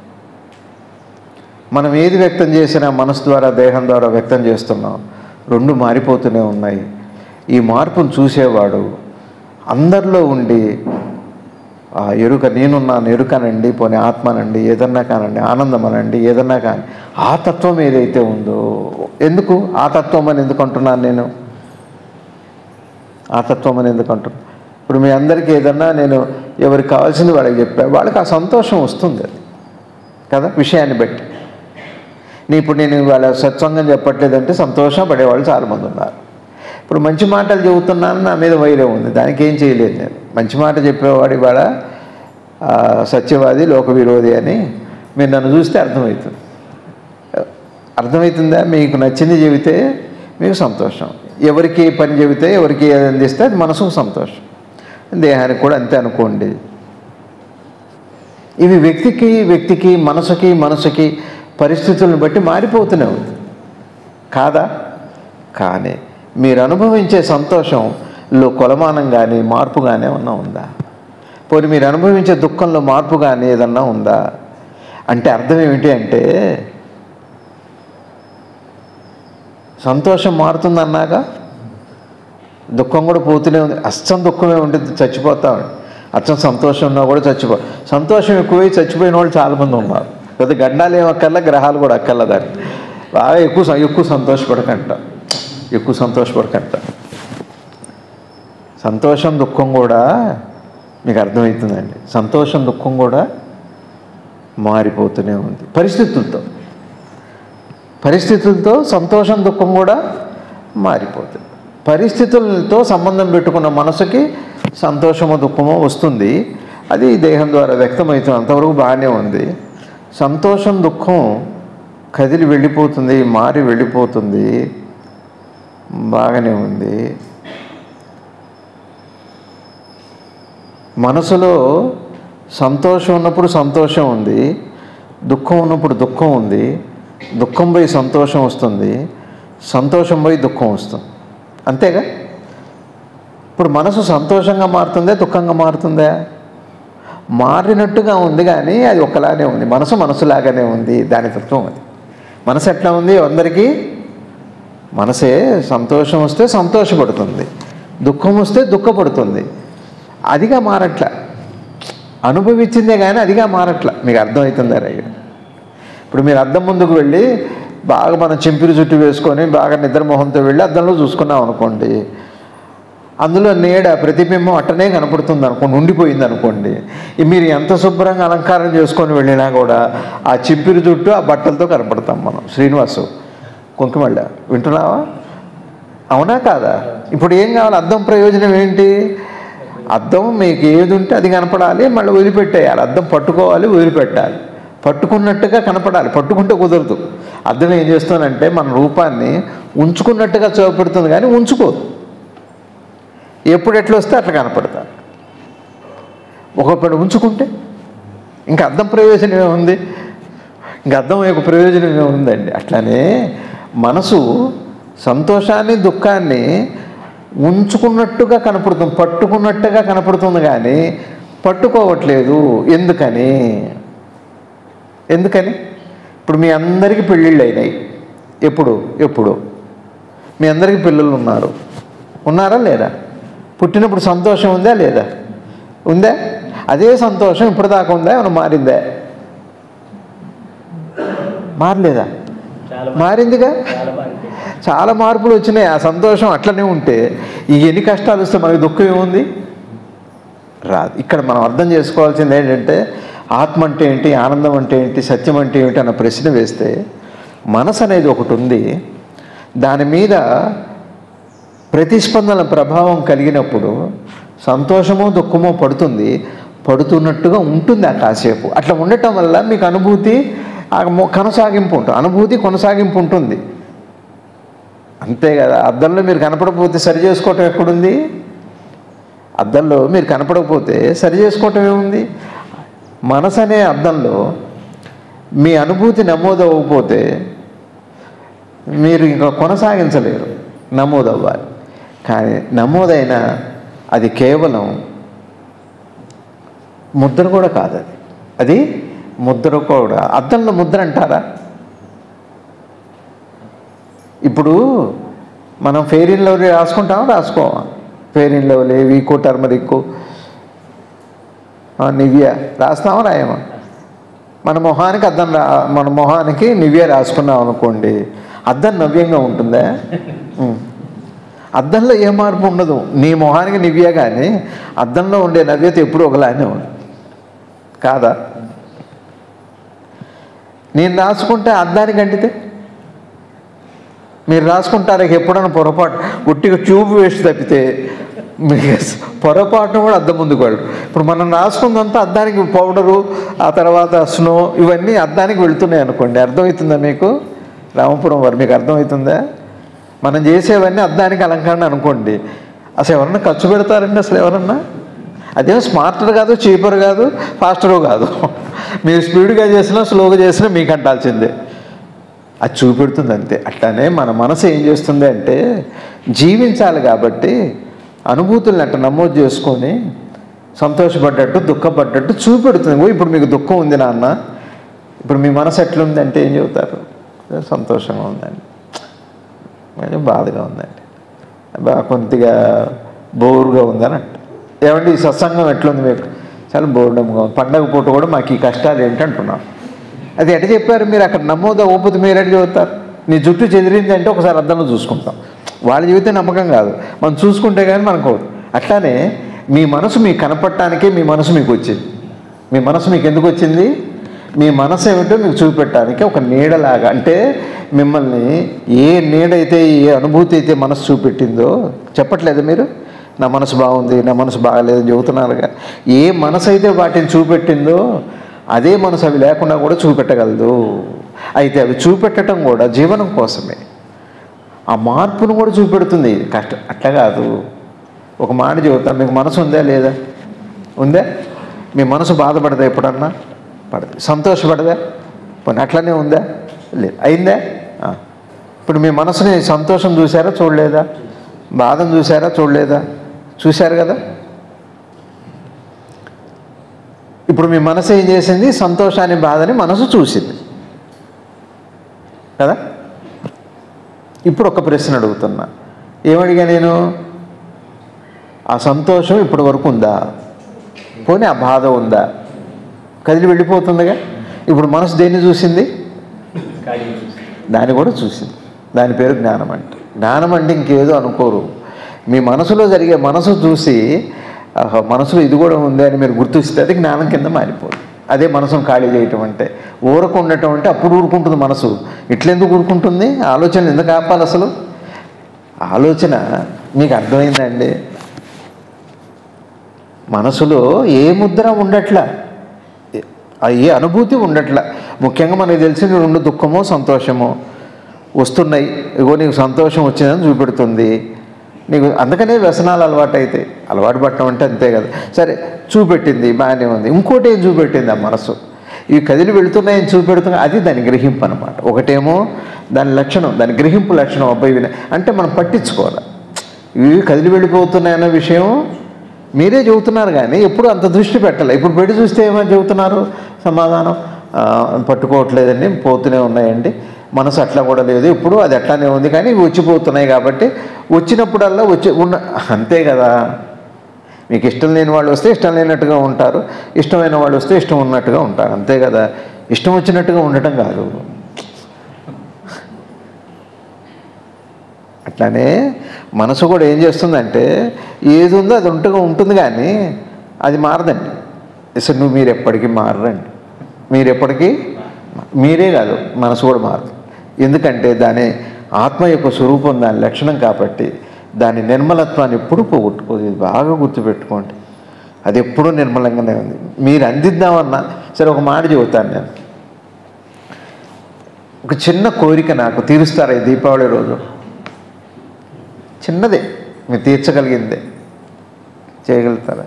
మనం ఏది వ్యక్తం చేసినా మనసు ద్వారా దేహం ద్వారా వ్యక్తం చేస్తున్నాం రెండు మారిపోతూనే ఉన్నాయి ఈ మార్పును చూసేవాడు అందరిలో ఉండి ఆ ఎరుక నేనున్నాను ఎరుకనండి పోనీ ఆత్మనండి ఏదన్నా కానండి ఆనందం అనండి ఏదన్నా కానీ ఆ తత్వం ఏదైతే ఉందో ఎందుకు ఆ తత్వం అని ఎందుకు అంటున్నాను నేను ఆ తత్వం అని ఎందుకు అంటున్నాను ఇప్పుడు మీ అందరికీ ఏదన్నా నేను ఎవరికి కావాల్సింది వాళ్ళకి చెప్పా వాళ్ళకి ఆ సంతోషం వస్తుంది అది కదా విషయాన్ని బట్టి నీ ఇప్పుడు నేను వాళ్ళ సత్సంగం చెప్పట్లేదంటే సంతోషం పడేవాళ్ళు చాలామంది ఉన్నారు ఇప్పుడు మంచి మాటలు చెబుతున్నాను నా మీద వైరం ఉంది దానికి ఏం చేయలేదు నేను మంచి మాట చెప్పేవాడు ఇవాళ ఆ, సత్యవాది లోక విరోధి అని మీరు నన్ను చూస్తే అర్థమవుతుంది అర్థమవుతుందా మీకు నచ్చింది చెబితే మీకు సంతోషం ఎవరికి ఏ పని చెబితే ఎవరికి ఏది అందిస్తే అది మనసుకు సంతోషం దేహానికి కూడా అంతే అనుకోండి ఇవి వ్యక్తికి వ్యక్తికి మనసుకి మనసుకి పరిస్థితులను బట్టి మారిపోతూనే ఉంది కాదా కానీ మీరు అనుభవించే సంతోషంలో కొలమానం కానీ మార్పు కానీ ఏమన్నా ఉందా పోనీ మీరు అనుభవించే దుఃఖంలో మార్పు కానీ ఏదన్నా ఉందా అంటే అర్థం ఏమిటి అంటే సంతోషం మారుతుందన్నాక దుఃఖం కూడా పోతూనే ఉంది అచ్చం దుఃఖమే ఉంటుంది చచ్చిపోతాం అచ్చం సంతోషం ఉన్నా కూడా చచ్చిపో సంతోషం ఎక్కువై చచ్చిపోయిన వాళ్ళు చాలామంది ఉన్నారు పెద్ద గండాలు ఏం అక్కర్లా గ్రహాలు కూడా అక్కర్లా దాన్ని బాగా ఎక్కువ స- ఎక్కువ సంతోషపడకంట ఎక్కువ సంతోషపడకంట సంతోషం దుఃఖం కూడా మీకు అర్థమవుతుందండి సంతోషం దుఃఖం కూడా మారిపోతూనే ఉంది పరిస్థితులతో పరిస్థితులతో సంతోషం దుఃఖం కూడా మారిపోతుంది పరిస్థితులతో సంబంధం పెట్టుకున్న మనసుకి సంతోషమో దుఃఖమో వస్తుంది అది దేహం ద్వారా వ్యక్తమవుతుంది అంతవరకు బాగానే ఉంది సంతోషం దుఃఖం కదిలి వెళ్ళిపోతుంది మారి వెళ్ళిపోతుంది బాగానే ఉంది మనసులో సంతోషం ఉన్నప్పుడు సంతోషం ఉంది దుఃఖం ఉన్నప్పుడు దుఃఖం ఉంది దుఃఖం పోయి సంతోషం వస్తుంది సంతోషం పోయి దుఃఖం వస్తుంది అంతేగా ఇప్పుడు మనసు సంతోషంగా మారుతుందా దుఃఖంగా మారుతుందా మారినట్టుగా ఉంది కానీ అది ఒక్కలానే ఉంది మనసు మనసులాగానే ఉంది దాని తత్వం అది మనసు ఎట్లా ఉంది అందరికీ మనసే సంతోషం వస్తే సంతోషపడుతుంది దుఃఖం వస్తే దుఃఖపడుతుంది అదిగా మారట్ల అనుభవించిందే కానీ అదిగా మారట్ల మీకు అర్థమవుతుందా రయ్య ఇప్పుడు మీరు అద్దం ముందుకు వెళ్ళి బాగా మనం చింపిరి చుట్టూ వేసుకొని బాగా నిద్రమోహంతో వెళ్ళి అద్దంలో చూసుకున్నాం అనుకోండి అందులో నీడ ప్రతిబింబం అట్టనే కనపడుతుంది అనుకోండి ఉండిపోయింది అనుకోండి ఈ మీరు ఎంత శుభ్రంగా అలంకారం చేసుకొని వెళ్ళినా కూడా ఆ చింపిరి చుట్టూ ఆ బట్టలతో కనపడతాం మనం శ్రీనివాసు కుంకుమళ్ళ వింటున్నావా అవునా కాదా ఇప్పుడు ఏం కావాలి అద్దం ప్రయోజనం ఏంటి అద్దం మీకు ఏది ఉంటే అది కనపడాలి మళ్ళీ వదిలిపెట్టేయాలి అద్దం పట్టుకోవాలి వదిలిపెట్టాలి పట్టుకున్నట్టుగా కనపడాలి పట్టుకుంటే కుదరదు అద్దం ఏం చేస్తుందంటే మన రూపాన్ని ఉంచుకున్నట్టుగా చూపెడుతుంది కానీ ఉంచుకోదు ఎప్పుడు ఎట్లా వస్తే అట్లా కనపడతారు ఒకప్పుడు ఉంచుకుంటే ఇంకా అర్థం ప్రయోజనం ఏముంది ఇంకా అర్థం యొక్క ప్రయోజనం ఏముందండి అట్లానే మనసు సంతోషాన్ని దుఃఖాన్ని ఉంచుకున్నట్టుగా కనపడుతుంది పట్టుకున్నట్టుగా కనపడుతుంది కానీ పట్టుకోవట్లేదు ఎందుకని ఎందుకని ఇప్పుడు మీ అందరికీ పెళ్ళిళ్ళు అయినాయి ఎప్పుడు ఎప్పుడు మీ అందరికీ పిల్లలు ఉన్నారు ఉన్నారా లేదా పుట్టినప్పుడు సంతోషం ఉందా లేదా ఉందా అదే సంతోషం ఇప్పటిదాకా ఉందా ఏమైనా మారిందా మారలేదా చాలా మారిందిగా చాలా బాగుంది చాలా మార్పులు వచ్చినాయి ఆ సంతోషం అట్లనే ఉంటే ఈ ఎన్ని కష్టాలు వస్తే మనకి దుఃఖం ఏముంది రాదు ఇక్కడ మనం అర్థం చేసుకోవాల్సింది ఏంటంటే ఆత్మ అంటే ఏంటి ఆనందం అంటే ఏంటి సత్యం అంటే ఏంటి అన్న ప్రశ్న వేస్తే మనసు అనేది ఒకటి ఉంది దాని మీద ప్రతిస్పందన ప్రభావం కలిగినప్పుడు సంతోషమో దుఃఖమో పడుతుంది పడుతున్నట్టుగా ఉంటుంది ఆ కాసేపు అట్లా ఉండటం వల్ల మీకు అనుభూతి ఆ మొ- కొనసాగింపు ఉంటుంది అనుభూతి కొనసాగింపు ఉంటుంది అంతే కదా అద్దంలో మీరు కనపడకపోతే సరి చేసుకోవటం ఎక్కడుంది అద్దంలో మీరు కనపడకపోతే సరి చేసుకోవటం ఏముంది మనసు అనే అద్దంలో మీ అనుభూతి నమోదు అవ్వకపోతే మీరు ఇంకా కొనసాగించలేరు నమోదు అవ్వాలి కానీ నమోదైన అది కేవలం ముద్ర కూడా కాదు అది అది ముద్ర కూడా అద్దంలో ముద్ర అంటారా ఇప్పుడు మనం ఫెయిర్ ఇన్ లవ్లీ రాసుకుంటామా రాసుకోమా Fair and Lovely Vicco turmeric Nivea రాస్తామా రాయమా మన మొహానికి అద్దం రా మన మొహానికి నివ్య రాసుకున్నాం అనుకోండి అద్దం నవ్యంగా ఉంటుందా ఉం. అద్దంలో ఏ మార్పు ఉండదు నీ మొహానికి నివ్య కానీ అద్దంలో ఉండే నవ్యత ఎప్పుడు ఒకలానే ఉంది కాదా నేను రాసుకుంటే అద్దానికి అంటితే మీరు రాసుకుంటారు ఎప్పుడైనా పొరపాటు ఉట్టిగా ట్యూబ్ వేసి తప్పితే మీకు పొరపాటున కూడా అద్దం ముందుకు వెళ్ళరు ఇప్పుడు మనం రాసుకుందంతా అద్దానికి పౌడరు ఆ తర్వాత స్నో ఇవన్నీ అద్దానికి వెళ్తున్నాయి అనుకోండి అర్థమవుతుందా మీకు రామపురం వారు మీకు అర్థమవుతుందా మనం చేసేవన్నీ అద్దానికి అలంకరణ అనుకోండి అసలు ఎవరన్నా ఖర్చు పెడతారండి అసలు ఎవరన్నా అదేం స్మార్టర్ కాదు చీపర్ కాదు ఫాస్టరు కాదు మీరు స్పీడ్గా చేసినా స్లోగా చేసినా మీకు అంటాల్సిందే అది చూపెడుతుంది అంతే అట్లానే మన మనసు ఏం చేస్తుంది అంటే జీవించాలి కాబట్టి అనుభూతులను అట్ట నమోదు చేసుకొని సంతోషపడ్డట్టు దుఃఖపడ్డట్టు చూపెడుతుంది ఓ ఇప్పుడు మీకు దుఃఖం ఉంది నాన్న ఇప్పుడు మీ మనసు ఎట్లుంది అంటే ఏం చెబుతారు సంతోషంగా ఉందండి కొంచెం బాధగా ఉందండి బాగా కొద్దిగా బోరుగా ఉందని అంట ఏమండి ఈ సత్సంగం ఎట్లుంది మీకు చాలా బోర్డంగా ఉంది పండగ పూట కూడా మాకు ఈ కష్టాలు ఏంటి అంటున్నాం అది ఎట చెప్పారు మీరు అక్కడ నమ్మోదా ఓపితే మీరు ఎట చెబుతారు నీ జుట్టు చెదిరింది అంటే ఒకసారి అద్దంలో చూసుకుంటాం వాళ్ళ జీవితం నమ్మకం కాదు మనం చూసుకుంటే కానీ మనకు అవదు. అట్లానే మీ మనసు మీకు కనపడటానికే మీ మనసు మీకు వచ్చింది మీ మనసు మీకు ఎందుకు వచ్చింది మీ మనసు ఏమిటో మీకు చూపెట్టడానికి ఒక నీడలాగా అంటే మిమ్మల్ని ఏ నీడైతే ఏ అనుభూతి అయితే మనసు చూపెట్టిందో చెప్పట్లేదు మీరు నా మనసు బాగుంది నా మనసు బాగలేదని చెబుతున్నారుగా ఏ మనసు అయితే వాటిని చూపెట్టిందో అదే మనసు అవి లేకుండా కూడా చూపెట్టగలదు అయితే అవి చూపెట్టడం కూడా జీవనం కోసమే ఆ మార్పును కూడా చూపెడుతుంది కష్టం అట్లా కాదు ఒక మాట చెబుతాను మీకు మనసు ఉందా లేదా ఉందా మీ మనసు బాధపడదా ఎప్పుడన్నా పడదు సంతోషపడదా పోనీ అట్లనే ఉందా లేదు అయిందా ఆ. ఇప్పుడు మీ మనసుని సంతోషం చూసారా చూడలేదా బాధను చూసారా చూడలేదా చూశారు కదా ఇప్పుడు మీ మనసు ఏం చేసింది సంతోషాన్ని బాధని మనసు చూసింది కదా ఇప్పుడు ఒక ప్రశ్న అడుగుతున్నా ఏమడిగా నేను ఆ సంతోషం ఇప్పటి వరకు ఉందా పోనీ ఆ బాధ ఉందా కదిలి వెళ్ళిపోతుందిగా ఇప్పుడు మనసు దేన్ని చూసింది దాన్ని కూడా చూసింది దాని పేరు జ్ఞానం అంటే జ్ఞానం అంటే ఇంకేదో అనుకోరు మీ మనసులో జరిగే మనసు చూసి ఆహా, మనసులో ఇది కూడా ఉంది అని మీరు గుర్తిస్తే అది జ్ఞానం కింద మారిపోదు అదే మనసును ఖాళీ చేయటం అంటే ఊరకు ఉండటం అంటే అప్పుడు ఊరుకుంటుంది మనసు ఇట్లెందుకు ఊరుకుంటుంది ఆలోచన ఎందుకు ఆపాలి అసలు ఆలోచన మీకు అర్థమైందండి మనసులో ఏ ముద్ర ఉండట్లా ఏ- ఆ ఏ అనుభూతి ఉండట్లా ముఖ్యంగా మనకు తెలిసిన రెండు దుఃఖమో సంతోషమో వస్తున్నాయి ఇగో నీకు సంతోషం వచ్చిందని చూపెడుతుంది నీకు అందుకనే వ్యసనాలు అలవాటు అయితే అలవాటు పట్టడం అంటే అంతే కదా సరే చూపెట్టింది బాగానే ఉంది ఇంకోటి ఏం చూపెట్టింది ఆ మనసు ఇవి కదిలి వెళుతున్నాయని చూపెడుతున్నా అది దాని గ్రహింపు అనమాట ఒకటేమో దాని లక్షణం దాని గ్రహింపు లక్షణం అబ్బాయి విన అంటే మనం పట్టించుకోవాలి ఇవి కదిలి వెళ్ళిపోతున్నాయన్న విషయం మీరే చెబుతున్నారు కానీ ఎప్పుడు అంత దృష్టి పెట్టాలి ఇప్పుడు పెట్టి చూస్తే ఏమని చెబుతున్నారు సమాధానం "ఆ, పట్టుకోవట్లేదండి పోతూనే ఉన్నాయండి మనసు అట్లా కూడా లేదు ఇప్పుడు అది అట్లానే ఉంది కానీ ఇవి వచ్చిపోతున్నాయి కాబట్టి వచ్చినప్పుడల్లా వచ్చి ఉన్న అంతే కదా మీకు ఇష్టం లేని వాళ్ళు వస్తే ఇష్టం లేనట్టుగా ఉంటారు ఇష్టమైన వాళ్ళు వస్తే ఇష్టం ఉన్నట్టుగా ఉంటారు అంతే కదా ఇష్టం వచ్చినట్టుగా ఉండటం కాదు అట్లానే మనసు కూడా ఏం చేస్తుందంటే ఏది ఉందో అది ఉంటగా ఉంటుంది కానీ అది మారదండి అసలు నువ్వు మీరు ఎప్పటికీ మారరండి మీరు ఎప్పటికీ మీరే కాదు మనసు కూడా మారదు ఎందుకంటే దాని ఆత్మ యొక్క స్వరూపం దాని లక్షణం కాబట్టి దాని నిర్మలత్వాన్ని ఎప్పుడు పోగొట్టుకోదు ఇది బాగా గుర్తుపెట్టుకోండి అది ఎప్పుడూ నిర్మలంగానే ఉంది మీరు అందిద్దామన్నా సరే ఒక మాట చెబుతాను నేను ఒక చిన్న కోరిక నాకు తీరుస్తారా ఈ దీపావళి రోజు చిన్నదే మీరు తీర్చగలిగిందే చేయగలుగుతారా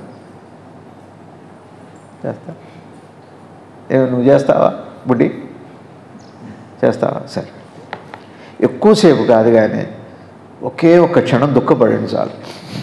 చేస్తా ఏమి నువ్వు చేస్తావా బుడ్డి చేస్తావా సరే ఎక్కువసేపు కాదు కానీ ఒకే ఒక్క క్షణం దుఃఖపడండి చాలు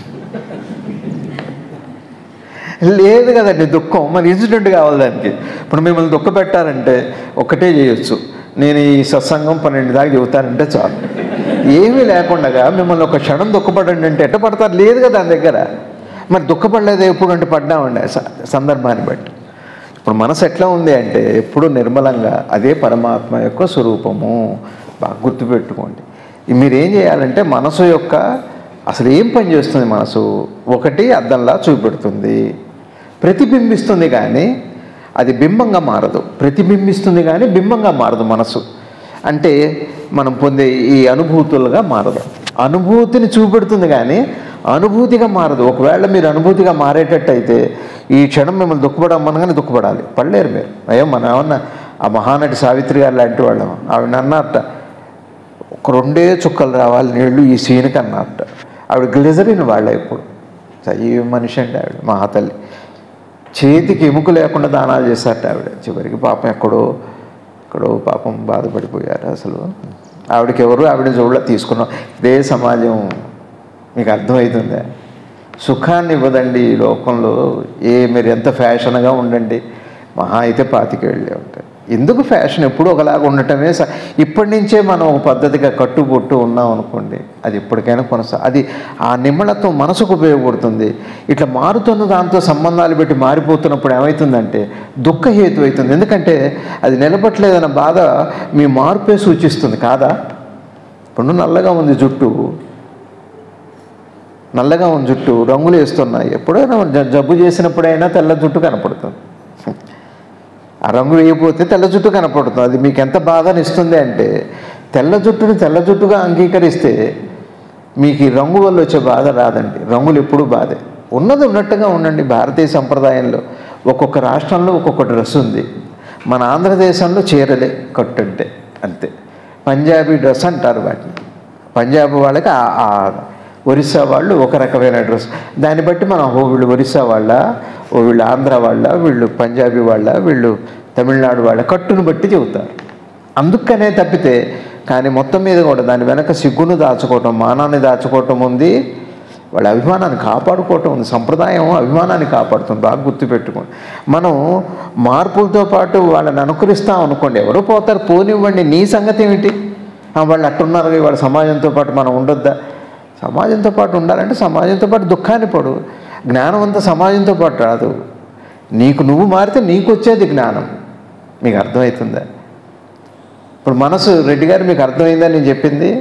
లేదు కదండి దుఃఖం మరి ఇన్సిడెంట్ కావాలి దానికి ఇప్పుడు మిమ్మల్ని దుఃఖ పెట్టాలంటే ఒక్కటే చేయొచ్చు నేను ఈ సత్సంగం పన్నెండు దాకా చెబుతానంటే చాలు ఏమీ లేకుండా మిమ్మల్ని ఒక క్షణం దుఃఖపడండి అంటే ఎట్ట పడతారు లేదు కదా దాని దగ్గర మరి దుఃఖపడలేదు ఎప్పుడు అంటే పడ్డామండి స- సందర్భాన్ని బట్టి ఇప్పుడు మనసు ఎట్లా ఉంది అంటే ఎప్పుడు నిర్మలంగా అదే పరమాత్మ యొక్క స్వరూపము బాగా గుర్తుపెట్టుకోండి ఈ మీరేం చేయాలంటే మనసు యొక్క అసలు ఏం పని చేస్తుంది మనసు ఒకటి అద్దంలా చూపెడుతుంది ప్రతిబింబిస్తుంది కానీ అది బింబంగా మారదు ప్రతిబింబిస్తుంది కానీ బింబంగా మారదు మనసు అంటే మనం పొందే ఈ అనుభూతులుగా మారదు అనుభూతిని చూపెడుతుంది కానీ అనుభూతిగా మారదు ఒకవేళ మీరు అనుభూతిగా మారేటట్టయితే ఈ క్షణం మిమ్మల్ని దుఃఖపడమనగానే దుఃఖపడాలి పడలేరు మీరు అయ్యో మన ఏమన్నా ఆ మహానటి సావిత్రి గారు లాంటి వాళ్ళం ఆవిడ అన్నట్ట ఒక రెండే చుక్కలు రావాలి నీళ్ళు ఈ సీన్కి అన్నట్ట ఆవిడ గ్లిజరిన్ వాళ్ళ ఇప్పుడు ఏ మనిషి అండి ఆవిడ మహాతల్లి చేతికి ఎముక లేకుండా దానాలు చేశారట ఆవిడ చివరికి పాపం ఎక్కడో ఎక్కడో పాపం బాధపడిపోయారు అసలు ఆవిడకి ఎవరు ఆవిడ చూడలే తీసుకున్నాం ఇదే సమాజం మీకు అర్థమవుతుందా సుఖాన్ని ఇవ్వదండి ఈ లోకంలో ఏ మీరు ఎంత ఫ్యాషన్గా ఉండండి మహా అయితే పాతికేళ్ళే ఉంటాయి ఎందుకు ఫ్యాషన్ ఎప్పుడు ఒకలాగా ఉండటమే స- ఇప్పటి నుంచే మనం ఒక పద్ధతిగా కట్టుబొట్టు ఉన్నాం అనుకోండి అది ఎప్పటికైనా కొనసా అది ఆ నిమ్మళత్వం మనసుకు ఉపయోగపడుతుంది ఇట్లా మారుతున్న దాంతో సంబంధాలు పెట్టి మారిపోతున్నప్పుడు ఏమవుతుందంటే దుఃఖహేతు అవుతుంది ఎందుకంటే అది నిలబట్టలేదన్న బాధ మీ మార్పే సూచిస్తుంది కాదా ఇప్పుడు నల్లగా ఉంది జుట్టు నల్లగా ఉన్న జుట్టు రంగులు వేస్తున్నాయి ఎప్పుడైనా జ- జబ్బు చేసినప్పుడైనా తెల్ల జుట్టు కనపడుతుంది ఆ రంగు వేయకపోతే తెల్ల జుట్టు కనపడుతుంది అది మీకు ఎంత బాధని ఇస్తుంది అంటే తెల్ల జుట్టుని తెల్ల జుట్టుగా అంగీకరిస్తే మీకు ఈ రంగు వల్ల వచ్చే బాధ రాదండి రంగులు ఎప్పుడూ బాధే ఉన్నది ఉన్నట్టుగా ఉండండి భారతీయ సంప్రదాయంలో ఒక్కొక్క రాష్ట్రంలో ఒక్కొక్క డ్రెస్ ఉంది మన ఆంధ్రదేశంలో చీరలే కట్టుంటే అంతే పంజాబీ డ్రెస్ అంటారు వాటిని పంజాబ్ వాళ్ళకి ఆ- ఆ ఒరిస్సా వాళ్ళు ఒక రకమైన డ్రెస్ దాన్ని బట్టి మనం ఓ వీళ్ళు ఒరిస్సా వాళ్ళ ఓ వీళ్ళు ఆంధ్ర వాళ్ళ వీళ్ళు పంజాబీ వాళ్ళ వీళ్ళు తమిళనాడు వాళ్ళ కట్టును బట్టి చెబుతారు అందుకనే తప్పితే కానీ మొత్తం మీద కూడా దాని వెనక సిగ్గును దాచుకోవటం మానాన్ని దాచుకోవటం ఉంది వాళ్ళ అభిమానాన్ని కాపాడుకోవటం ఉంది సంప్రదాయం అభిమానాన్ని కాపాడుతుంది బాగా గుర్తుపెట్టుకోండి మనం మార్పులతో పాటు వాళ్ళని అనుకరిస్తాం అనుకోండి ఎవరు పోతారు పోనివ్వండి నీ సంగతి ఏమిటి ఆ, వాళ్ళు అట్టున్నారు వాళ్ళ సమాజంతో పాటు మనం ఉండొద్దా సమాజంతో పాటు ఉండాలంటే సమాజంతో పాటు దుఃఖాన్ని పడు జ్ఞానం అంతా సమాజంతో పాటు రాదు నీకు నువ్వు మారితే నీకు వచ్చేది జ్ఞానం మీకు అర్థమవుతుందా ఇప్పుడు మనసు రెడ్డి గారు మీకు అర్థమైందా నేను చెప్పింది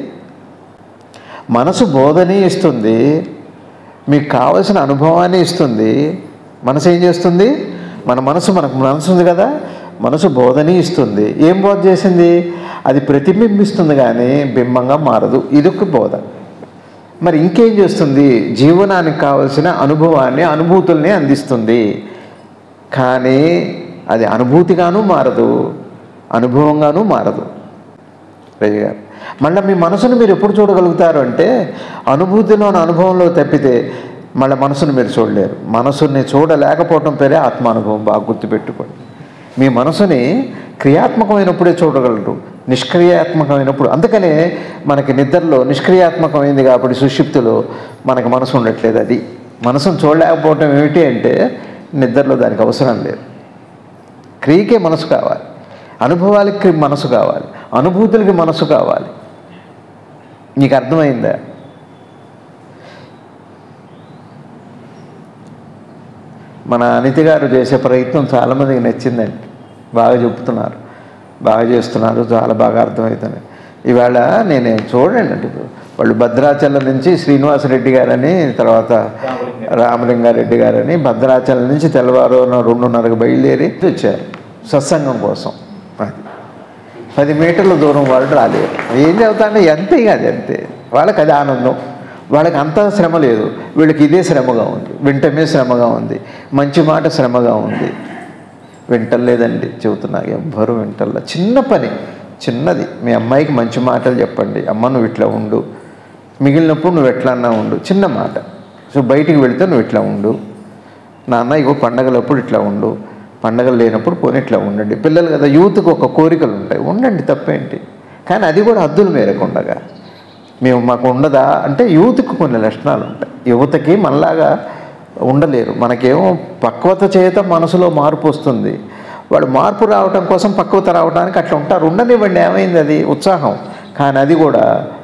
మనసు బోధని ఇస్తుంది మీకు కావలసిన అనుభవాన్ని ఇస్తుంది మనసు ఏం చేస్తుంది మన మనసు మనకు మనసు ఉంది కదా మనసు బోధని ఇస్తుంది ఏం బోధ చేసింది అది ప్రతిబింబిస్తుంది కానీ బింబంగా మారదు ఇదొక బోధ మరి ఇంకేం చేస్తుంది జీవనానికి కావలసిన అనుభవాన్ని అనుభూతుల్ని అందిస్తుంది కానీ అది అనుభూతిగాను మారదు అనుభవంగాను మారదు రవి గారు మళ్ళీ మీ మనసును మీరు ఎప్పుడు చూడగలుగుతారు అంటే అనుభూతిలోని అనుభవంలో తప్పితే మళ్ళీ మనసును మీరు చూడలేరు మనసుని చూడలేకపోవటం పేరే ఆత్మానుభవం బాగా గుర్తుపెట్టుకోండి మీ మనసుని క్రియాత్మకమైనప్పుడే చూడగలరు నిష్క్రియాత్మకమైనప్పుడు అందుకనే మనకి నిద్రలో నిష్క్రియాత్మకమైంది కాబట్టి సుషిప్తిలో మనకి మనసు ఉండట్లేదు అది మనసును చూడలేకపోవటం ఏమిటి అంటే నిద్రలో దానికి అవసరం లేదు క్రియకే మనసు కావాలి అనుభవాలకి మనసు కావాలి అనుభూతులకి మనసు కావాలి నీకు అర్థమైందా మన అనితి గారు చేసే ప్రయత్నం చాలామందికి నచ్చిందండి బాగా చెప్తున్నారు బాగా చేస్తున్నారు చాలా బాగా అర్థమవుతుంది ఇవాళ నేను చూడండి అంటే ఇప్పుడు వాళ్ళు భద్రాచలం నుంచి శ్రీనివాసరెడ్డి గారని తర్వాత రామలింగారెడ్డి గారని భద్రాచలం నుంచి తెల్లవారు రెండున్నరకు బయలుదేరి వచ్చారు సత్సంగం కోసం అది పది మీటర్ల దూరం వాళ్ళు రాలేరు ఏం చెబుతాంటే అంతే ఇక అది అంతే వాళ్ళకి అది ఆనందం వాళ్ళకి అంత శ్రమ లేదు వీళ్ళకి ఇదే శ్రమగా ఉంది వింటమే శ్రమగా ఉంది మంచి మాట శ్రమగా ఉంది వింటలేదండి చెబుతున్నా ఎవ్వరు వింటల్లా చిన్న పని చిన్నది మీ అమ్మాయికి మంచి మాటలు చెప్పండి అమ్మ నువ్వు ఇట్లా ఉండు మిగిలినప్పుడు నువ్వు ఎట్లా అన్నా ఉండు చిన్న మాట సో బయటికి వెళితే నువ్వు ఇట్లా ఉండు నాన్న ఇగో పండగలప్పుడు ఇట్లా ఉండు పండగలు లేనప్పుడు పోనీ ఇట్లా ఉండండి పిల్లలు కదా యూత్కి ఒక కోరికలు ఉంటాయి ఉండండి తప్పేంటి కానీ అది కూడా హద్దుల మేరకు ఉండగా మేము మాకు ఉండదా అంటే యూత్కి కొన్ని లక్షణాలు ఉంటాయి యువతకి మనలాగా ఉండలేరు మనకేమో పక్వత చేత మనసులో మార్పు వస్తుంది వాడు మార్పు రావటం కోసం పక్వత రావడానికి అట్లా ఉంటారు ఉండనివ్వండి ఏమైంది అది ఉత్సాహం కానీ అది కూడా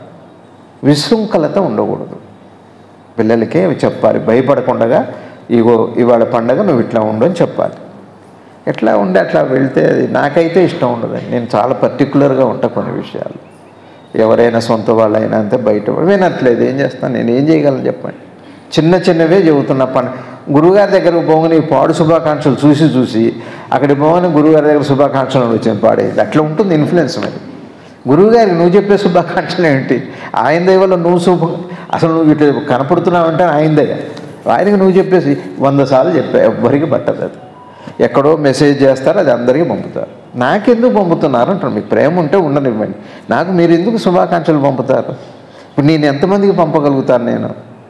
విశృంఖలత ఉండకూడదు పిల్లలకి అవి చెప్పాలి భయపడకుండా ఇగో ఇవాళ పండగ నువ్వు ఇట్లా ఉండు అని చెప్పాలి ఎట్లా ఉండి అట్లా వెళ్తే అది నాకైతే ఇష్టం ఉండదండి నేను చాలా పర్టికులర్గా ఉంటా కొన్ని విషయాలు ఎవరైనా సొంత వాళ్ళైనా అంతే బయట వినట్లేదు ఏం చేస్తాను నేను ఏం చేయగలను చెప్పండి చిన్న చిన్నవే చెబుతున్న పని గురువుగారి దగ్గరకు పోగానే ఈ పాడు శుభాకాంక్షలు చూసి చూసి అక్కడికి పోగానే గురువుగారి దగ్గర శుభాకాంక్షలు వచ్చింది పాడేది అట్లా ఉంటుంది ఇన్ఫ్లుయెన్స్ మరి గురువుగారికి నువ్వు చెప్పే శుభాకాంక్షలు ఏంటి ఆయన దయవల్ల నువ్వు శుభ అసలు నువ్వు ఇట్లా కనపడుతున్నావంటే ఆయనదే ఆయనకి నువ్వు చెప్పేసి వంద సార్లు చెప్పా ఎవ్వరికి పట్టదు అది ఎక్కడో మెసేజ్ చేస్తారు అది అందరికీ పంపుతారు నాకెందుకు పంపుతున్నారు అంటారు మీకు ప్రేమ ఉంటే ఉండనివ్వండి నాకు మీరు ఎందుకు శుభాకాంక్షలు పంపుతారు ఇప్పుడు నేను ఎంతమందికి పంపగలుగుతాను నేను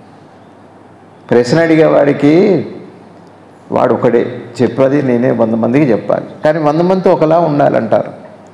ప్రశ్న అడిగే వాడికి వాడు ఒకడే చెప్పేది నేనే వంద మందికి చెప్పాలి కానీ వంద మందితో ఒకలా ఉండాలంటారు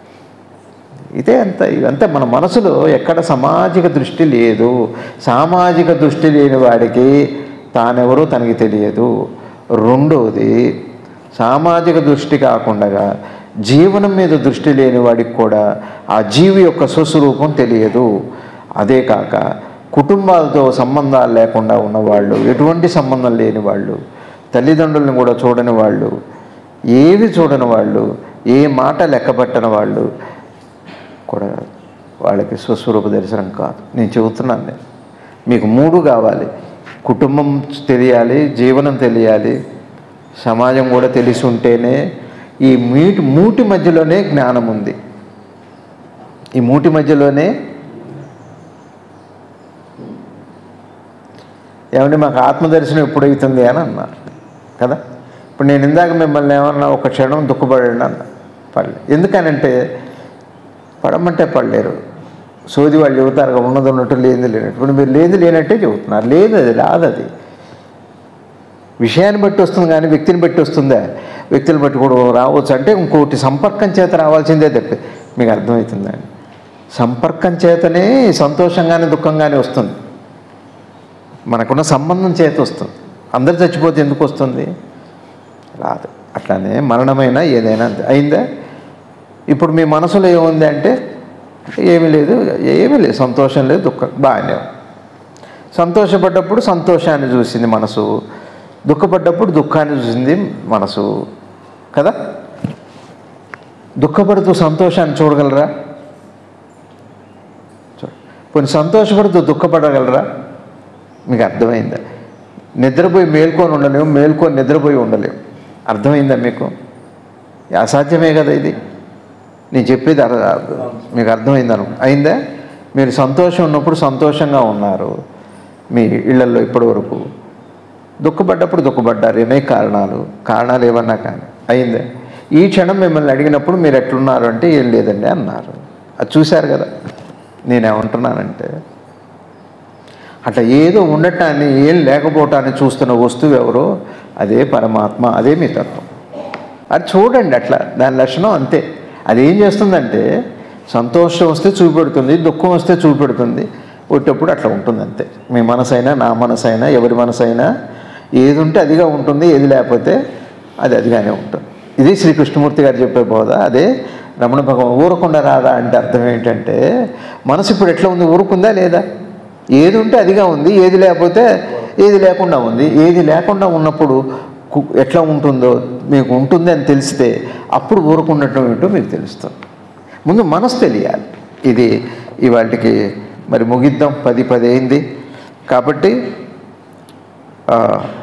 ఇదే అంత ఇదంతా మన మనసులో ఎక్కడ సామాజిక దృష్టి లేదు సామాజిక దృష్టి లేని వాడికి తానెవరో తనకి తెలియదు రెండోది సామాజిక దృష్టి కాకుండా జీవనం మీద దృష్టి లేని వాడికి కూడా ఆ జీవి యొక్క స్వస్వరూపం తెలియదు అదే కాక కుటుంబాలతో సంబంధాలు లేకుండా ఉన్నవాళ్ళు ఎటువంటి సంబంధం లేని వాళ్ళు తల్లిదండ్రులను కూడా చూడని వాళ్ళు ఏవి చూడని వాళ్ళు ఏ మాట లెక్కబట్టని వాళ్ళు కూడా వాళ్ళకి స్వస్వరూప దర్శనం కాదు నేను చెబుతున్నాను నేను మీకు మూడు కావాలి కుటుంబం తెలియాలి జీవనం తెలియాలి సమాజం కూడా తెలిసి ఉంటేనే ఈ మీటి మూటి మధ్యలోనే జ్ఞానం ఉంది ఈ మూటి మధ్యలోనే ఏమంటే మాకు ఆత్మదర్శనం ఎప్పుడవుతుంది అని అన్నారు కదా ఇప్పుడు నేను ఇందాక మిమ్మల్ని ఏమన్నా ఒక క్షణం దుఃఖపడండి అన్న పడలే ఎందుకనంటే పడమంటే పడలేరు సోది వాళ్ళు చెబుతారు కదా, ఉన్నది ఉన్నట్టు లేనిది లేనట్టు ఇప్పుడు మీరు లేనిది లేనట్టే చెబుతున్నారు లేదు అది రాదు అది విషయాన్ని బట్టి వస్తుంది కానీ వ్యక్తిని బట్టి వస్తుందా వ్యక్తిని బట్టి కూడా రావచ్చు అంటే ఇంకోటి సంపర్కం చేత రావాల్సిందే తప్పి మీకు అర్థమవుతుందండి సంపర్కం చేతనే సంతోషంగానే దుఃఖంగానే వస్తుంది మనకున్న సంబంధం చేత వస్తుంది అందరు చచ్చిపోతే ఎందుకు వస్తుంది రాదు అట్లానే మరణమైన ఏదైనా అంతే. అయిందా ఇప్పుడు మీ మనసులో ఏముంది అంటే ఏమీ లేదు ఏమీ లేదు సంతోషం లేదు దుఃఖం బాగానే ఉంది. సంతోషపడ్డప్పుడు సంతోషాన్ని చూసింది మనసు దుఃఖపడ్డప్పుడు దుఃఖాన్ని చూసింది మనసు కదా దుఃఖపడుతూ సంతోషాన్ని చూడగలరా చూడ కొన్ని సంతోషపడుతూ దుఃఖపడగలరా మీకు అర్థమైందా నిద్రపోయి మేల్కొని ఉండలేము మేల్కొని నిద్రపోయి ఉండలేము అర్థమైందా మీకు అసాధ్యమే కదా ఇది నేను చెప్పేది అర్థ మీకు అర్థమైంది అను అయిందా మీరు సంతోషం ఉన్నప్పుడు సంతోషంగా ఉన్నారు మీ ఇళ్లలో ఇప్పటి వరకు దుఃఖపడ్డప్పుడు దుఃఖపడ్డారు అనేక కారణాలు కారణాలు ఏమన్నా కానీ అయిందే ఈ క్షణం మిమ్మల్ని అడిగినప్పుడు మీరు ఎట్లున్నారు అంటే ఏం లేదండి అన్నారు అది చూశారు కదా నేనేమంటున్నానంటే అట్లా ఏదో ఉండటాన్ని ఏం లేకపోవటాన్ని చూస్తున్న వస్తువు ఎవరో అదే పరమాత్మ అదే మీ తత్వం అది చూడండి అట్లా దాని లక్షణం అంతే అది ఏం చేస్తుందంటే సంతోషం వస్తే చూపెడుతుంది దుఃఖం వస్తే చూపెడుతుంది వచ్చేటప్పుడు అట్లా ఉంటుంది అంతే మీ మనసైనా నా మనసైనా ఎవరి మనసైనా ఏది ఉంటే అదిగా ఉంటుంది ఏది లేకపోతే అది అదిగానే ఉంటుంది ఇది శ్రీ కృష్ణమూర్తి గారు చెప్పే బోధ అదే రమణ భగవాన్ ఊరకుండా రాదా అంటే అర్థం ఏంటంటే మనసు ఇప్పుడు ఎట్లా ఉంది ఊరుకుందా లేదా ఏది ఉంటే అదిగా ఉంది ఏది లేకపోతే ఏది లేకుండా ఉంది ఏది లేకుండా ఉన్నప్పుడు కు- ఎట్లా ఉంటుందో మీకు ఉంటుంది అని తెలిస్తే అప్పుడు ఊరుకున్నట్టు ఏంటో మీకు తెలుస్తుంది ముందు మనసు తెలియాలి ఇది ఇవాటికి మరి ముగిద్దాం పది పది అయింది కాబట్టి ఆ,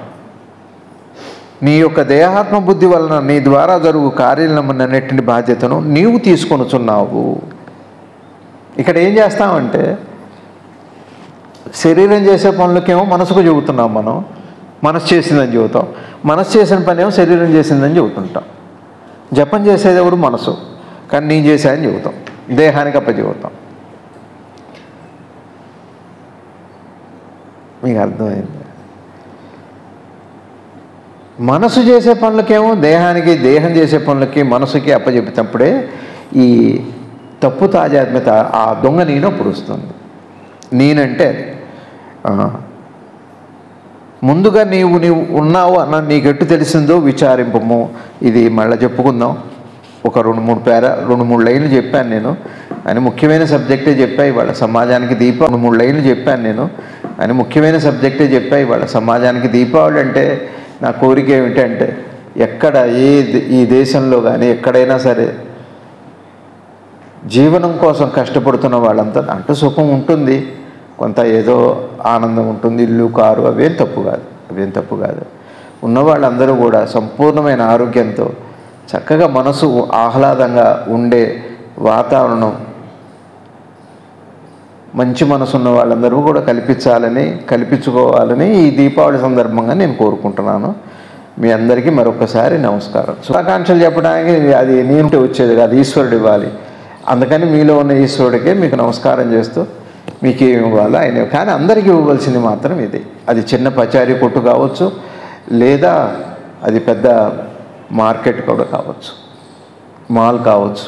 నీ యొక్క దేహాత్మ బుద్ధి వలన నీ ద్వారా జరుగు కార్యాలన్నింటి బాధ్యతను నీవు తీసుకొనుచున్నావు ఇక్కడ ఏం చేస్తామంటే శరీరం చేసే పనులకేమో మనసుకు చెబుతున్నాం మనం మనసు చేసిందని చెబుతాం మనసు చేసిన పని ఏమో శరీరం చేసిందని చెబుతుంటాం జపం చేసేది ఎవడు మనసు కానీ నేను చేశానని చెబుతాం దేహానికి అప్ప చెబుతాం మీకు అర్థమైంది మనసు చేసే పనులకేమో దేహానికి దేహం చేసే పనులకి మనసుకి అప్పచెప్పినప్పుడే ఈ తప్పు తాజాత్మ్యత ఆ దొంగ నేను అప్పుడు వస్తుంది నేనంటే అది. ఆ. ముందుగా నీవు నీవు ఉన్నావు అన్న నీకెట్టు తెలిసిందో విచారింపము ఇది మళ్ళీ చెప్పుకుందాం ఒక రెండు మూడు పేర రెండు మూడు లైన్లు చెప్పాను నేను అని ముఖ్యమైన సబ్జెక్టే చెప్పా ఇవాళ సమాజానికి దీప రెండు మూడు లైన్లు చెప్పాను నేను అని ముఖ్యమైన సబ్జెక్టే చెప్పా ఇవాళ సమాజానికి దీపావళి అంటే నా కోరిక ఏమిటంటే ఎక్కడ ఏ ద- ఈ దేశంలో కానీ ఎక్కడైనా సరే జీవనం కోసం కష్టపడుతున్న వాళ్ళంతా దాంట్లో సుఖం ఉంటుంది కొంత ఏదో ఆనందం ఉంటుంది ఇల్లు కారు అవేం తప్పు కాదు అవేం తప్పు కాదు ఉన్న వాళ్ళందరూ కూడా సంపూర్ణమైన ఆరోగ్యంతో చక్కగా మనసు ఆహ్లాదంగా ఉండే వాతావరణం మంచి మనసు ఉన్న వాళ్ళందరూ కూడా కల్పించాలని కల్పించుకోవాలని ఈ దీపావళి సందర్భంగా నేను కోరుకుంటున్నాను మీ అందరికీ మరొకసారి నమస్కారం శుభాకాంక్షలు చెప్పడానికి అది నేను వచ్చేది కాదు ఈశ్వరుడు ఇవ్వాలి అందుకని మీలో ఉన్న ఈశ్వరుడికే మీకు నమస్కారం చేస్తూ మీకు ఏమి ఇవ్వాలో ఆయన కానీ అందరికీ ఇవ్వవలసింది మాత్రం ఇది అది చిన్న పచారీ కొట్టు కావచ్చు లేదా అది పెద్ద మార్కెట్ కూడా కావచ్చు మాల్ కావచ్చు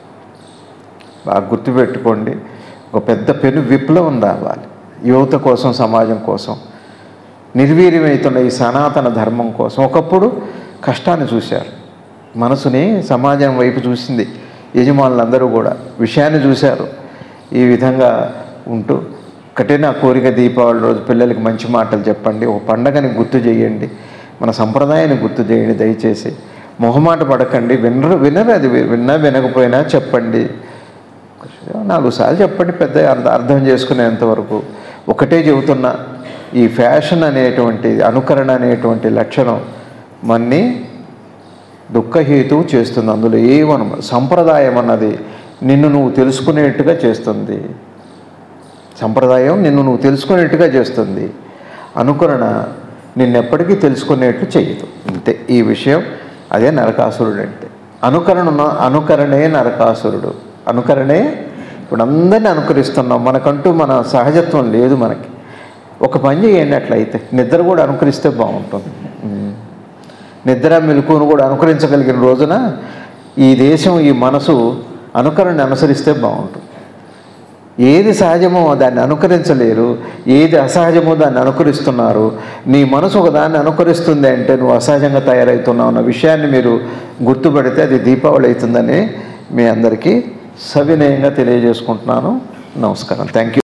బాగా గుర్తుపెట్టుకోండి ఒక పెద్ద పెను విప్లవం రావాలి యువత కోసం సమాజం కోసం నిర్వీర్యమవుతున్న ఈ సనాతన ధర్మం కోసం ఒకప్పుడు కష్టాన్ని చూశారు మనసుని సమాజం వైపు చూసింది యజమానులందరూ కూడా విషయాన్ని చూశారు ఈ విధంగా ఉంటూ ఒకటే నా కోరిక దీపావళి రోజు పిల్లలకి మంచి మాటలు చెప్పండి ఒక పండగని గుర్తు చేయండి మన సంప్రదాయాన్ని గుర్తు చేయండి దయచేసి మొహమాట పడకండి వినరు వినరు అది విన్నా వినకపోయినా చెప్పండి నాలుగు సార్లు చెప్పండి పెద్ద అర్థ- అర్థం చేసుకునేంత వరకు ఒకటే చెబుతున్నా ఈ ఫ్యాషన్ అనేటువంటి అనుకరణ అనేటువంటి లక్షణం మన్ని దుఃఖహేతువు చేస్తుంది అందులో ఏమను సంప్రదాయం అన్నది నిన్ను నువ్వు తెలుసుకునేట్టుగా చేస్తుంది సంప్రదాయం నిన్ను నువ్వు తెలుసుకునేట్టుగా చేస్తుంది అనుకరణ నిన్నెప్పటికీ తెలుసుకునేట్టు చేయదు అంతే ఈ విషయం అదే నరకాసురుడు అంటే అనుకరణ అనుకరణే నరకాసురుడు అనుకరణే ఇప్పుడు అందరినీ అనుకరిస్తున్నాం మనకంటూ మన సహజత్వం లేదు మనకి ఒక పని చేయండి అట్లయితే నిద్ర కూడా అనుకరిస్తే బాగుంటుంది ఉమ్. నిద్ర మెలకువను కూడా అనుకరించగలిగిన రోజున ఈ దేశం ఈ మనసు అనుకరణ అనుసరిస్తే బాగుంటుంది ఏది సహజమో దాన్ని అనుకరించలేరు ఏది అసహజమో దాన్ని అనుకరిస్తున్నారు నీ మనసు ఒక దాన్ని అనుకరిస్తుంది అంటే నువ్వు అసహజంగా తయారవుతున్నావు అన్న విషయాన్ని మీరు గుర్తుపెడితే అది దీపావళి అవుతుందని మీ అందరికీ సవినయంగా తెలియజేసుకుంటున్నాను నమస్కారం థ్యాంక్ యూ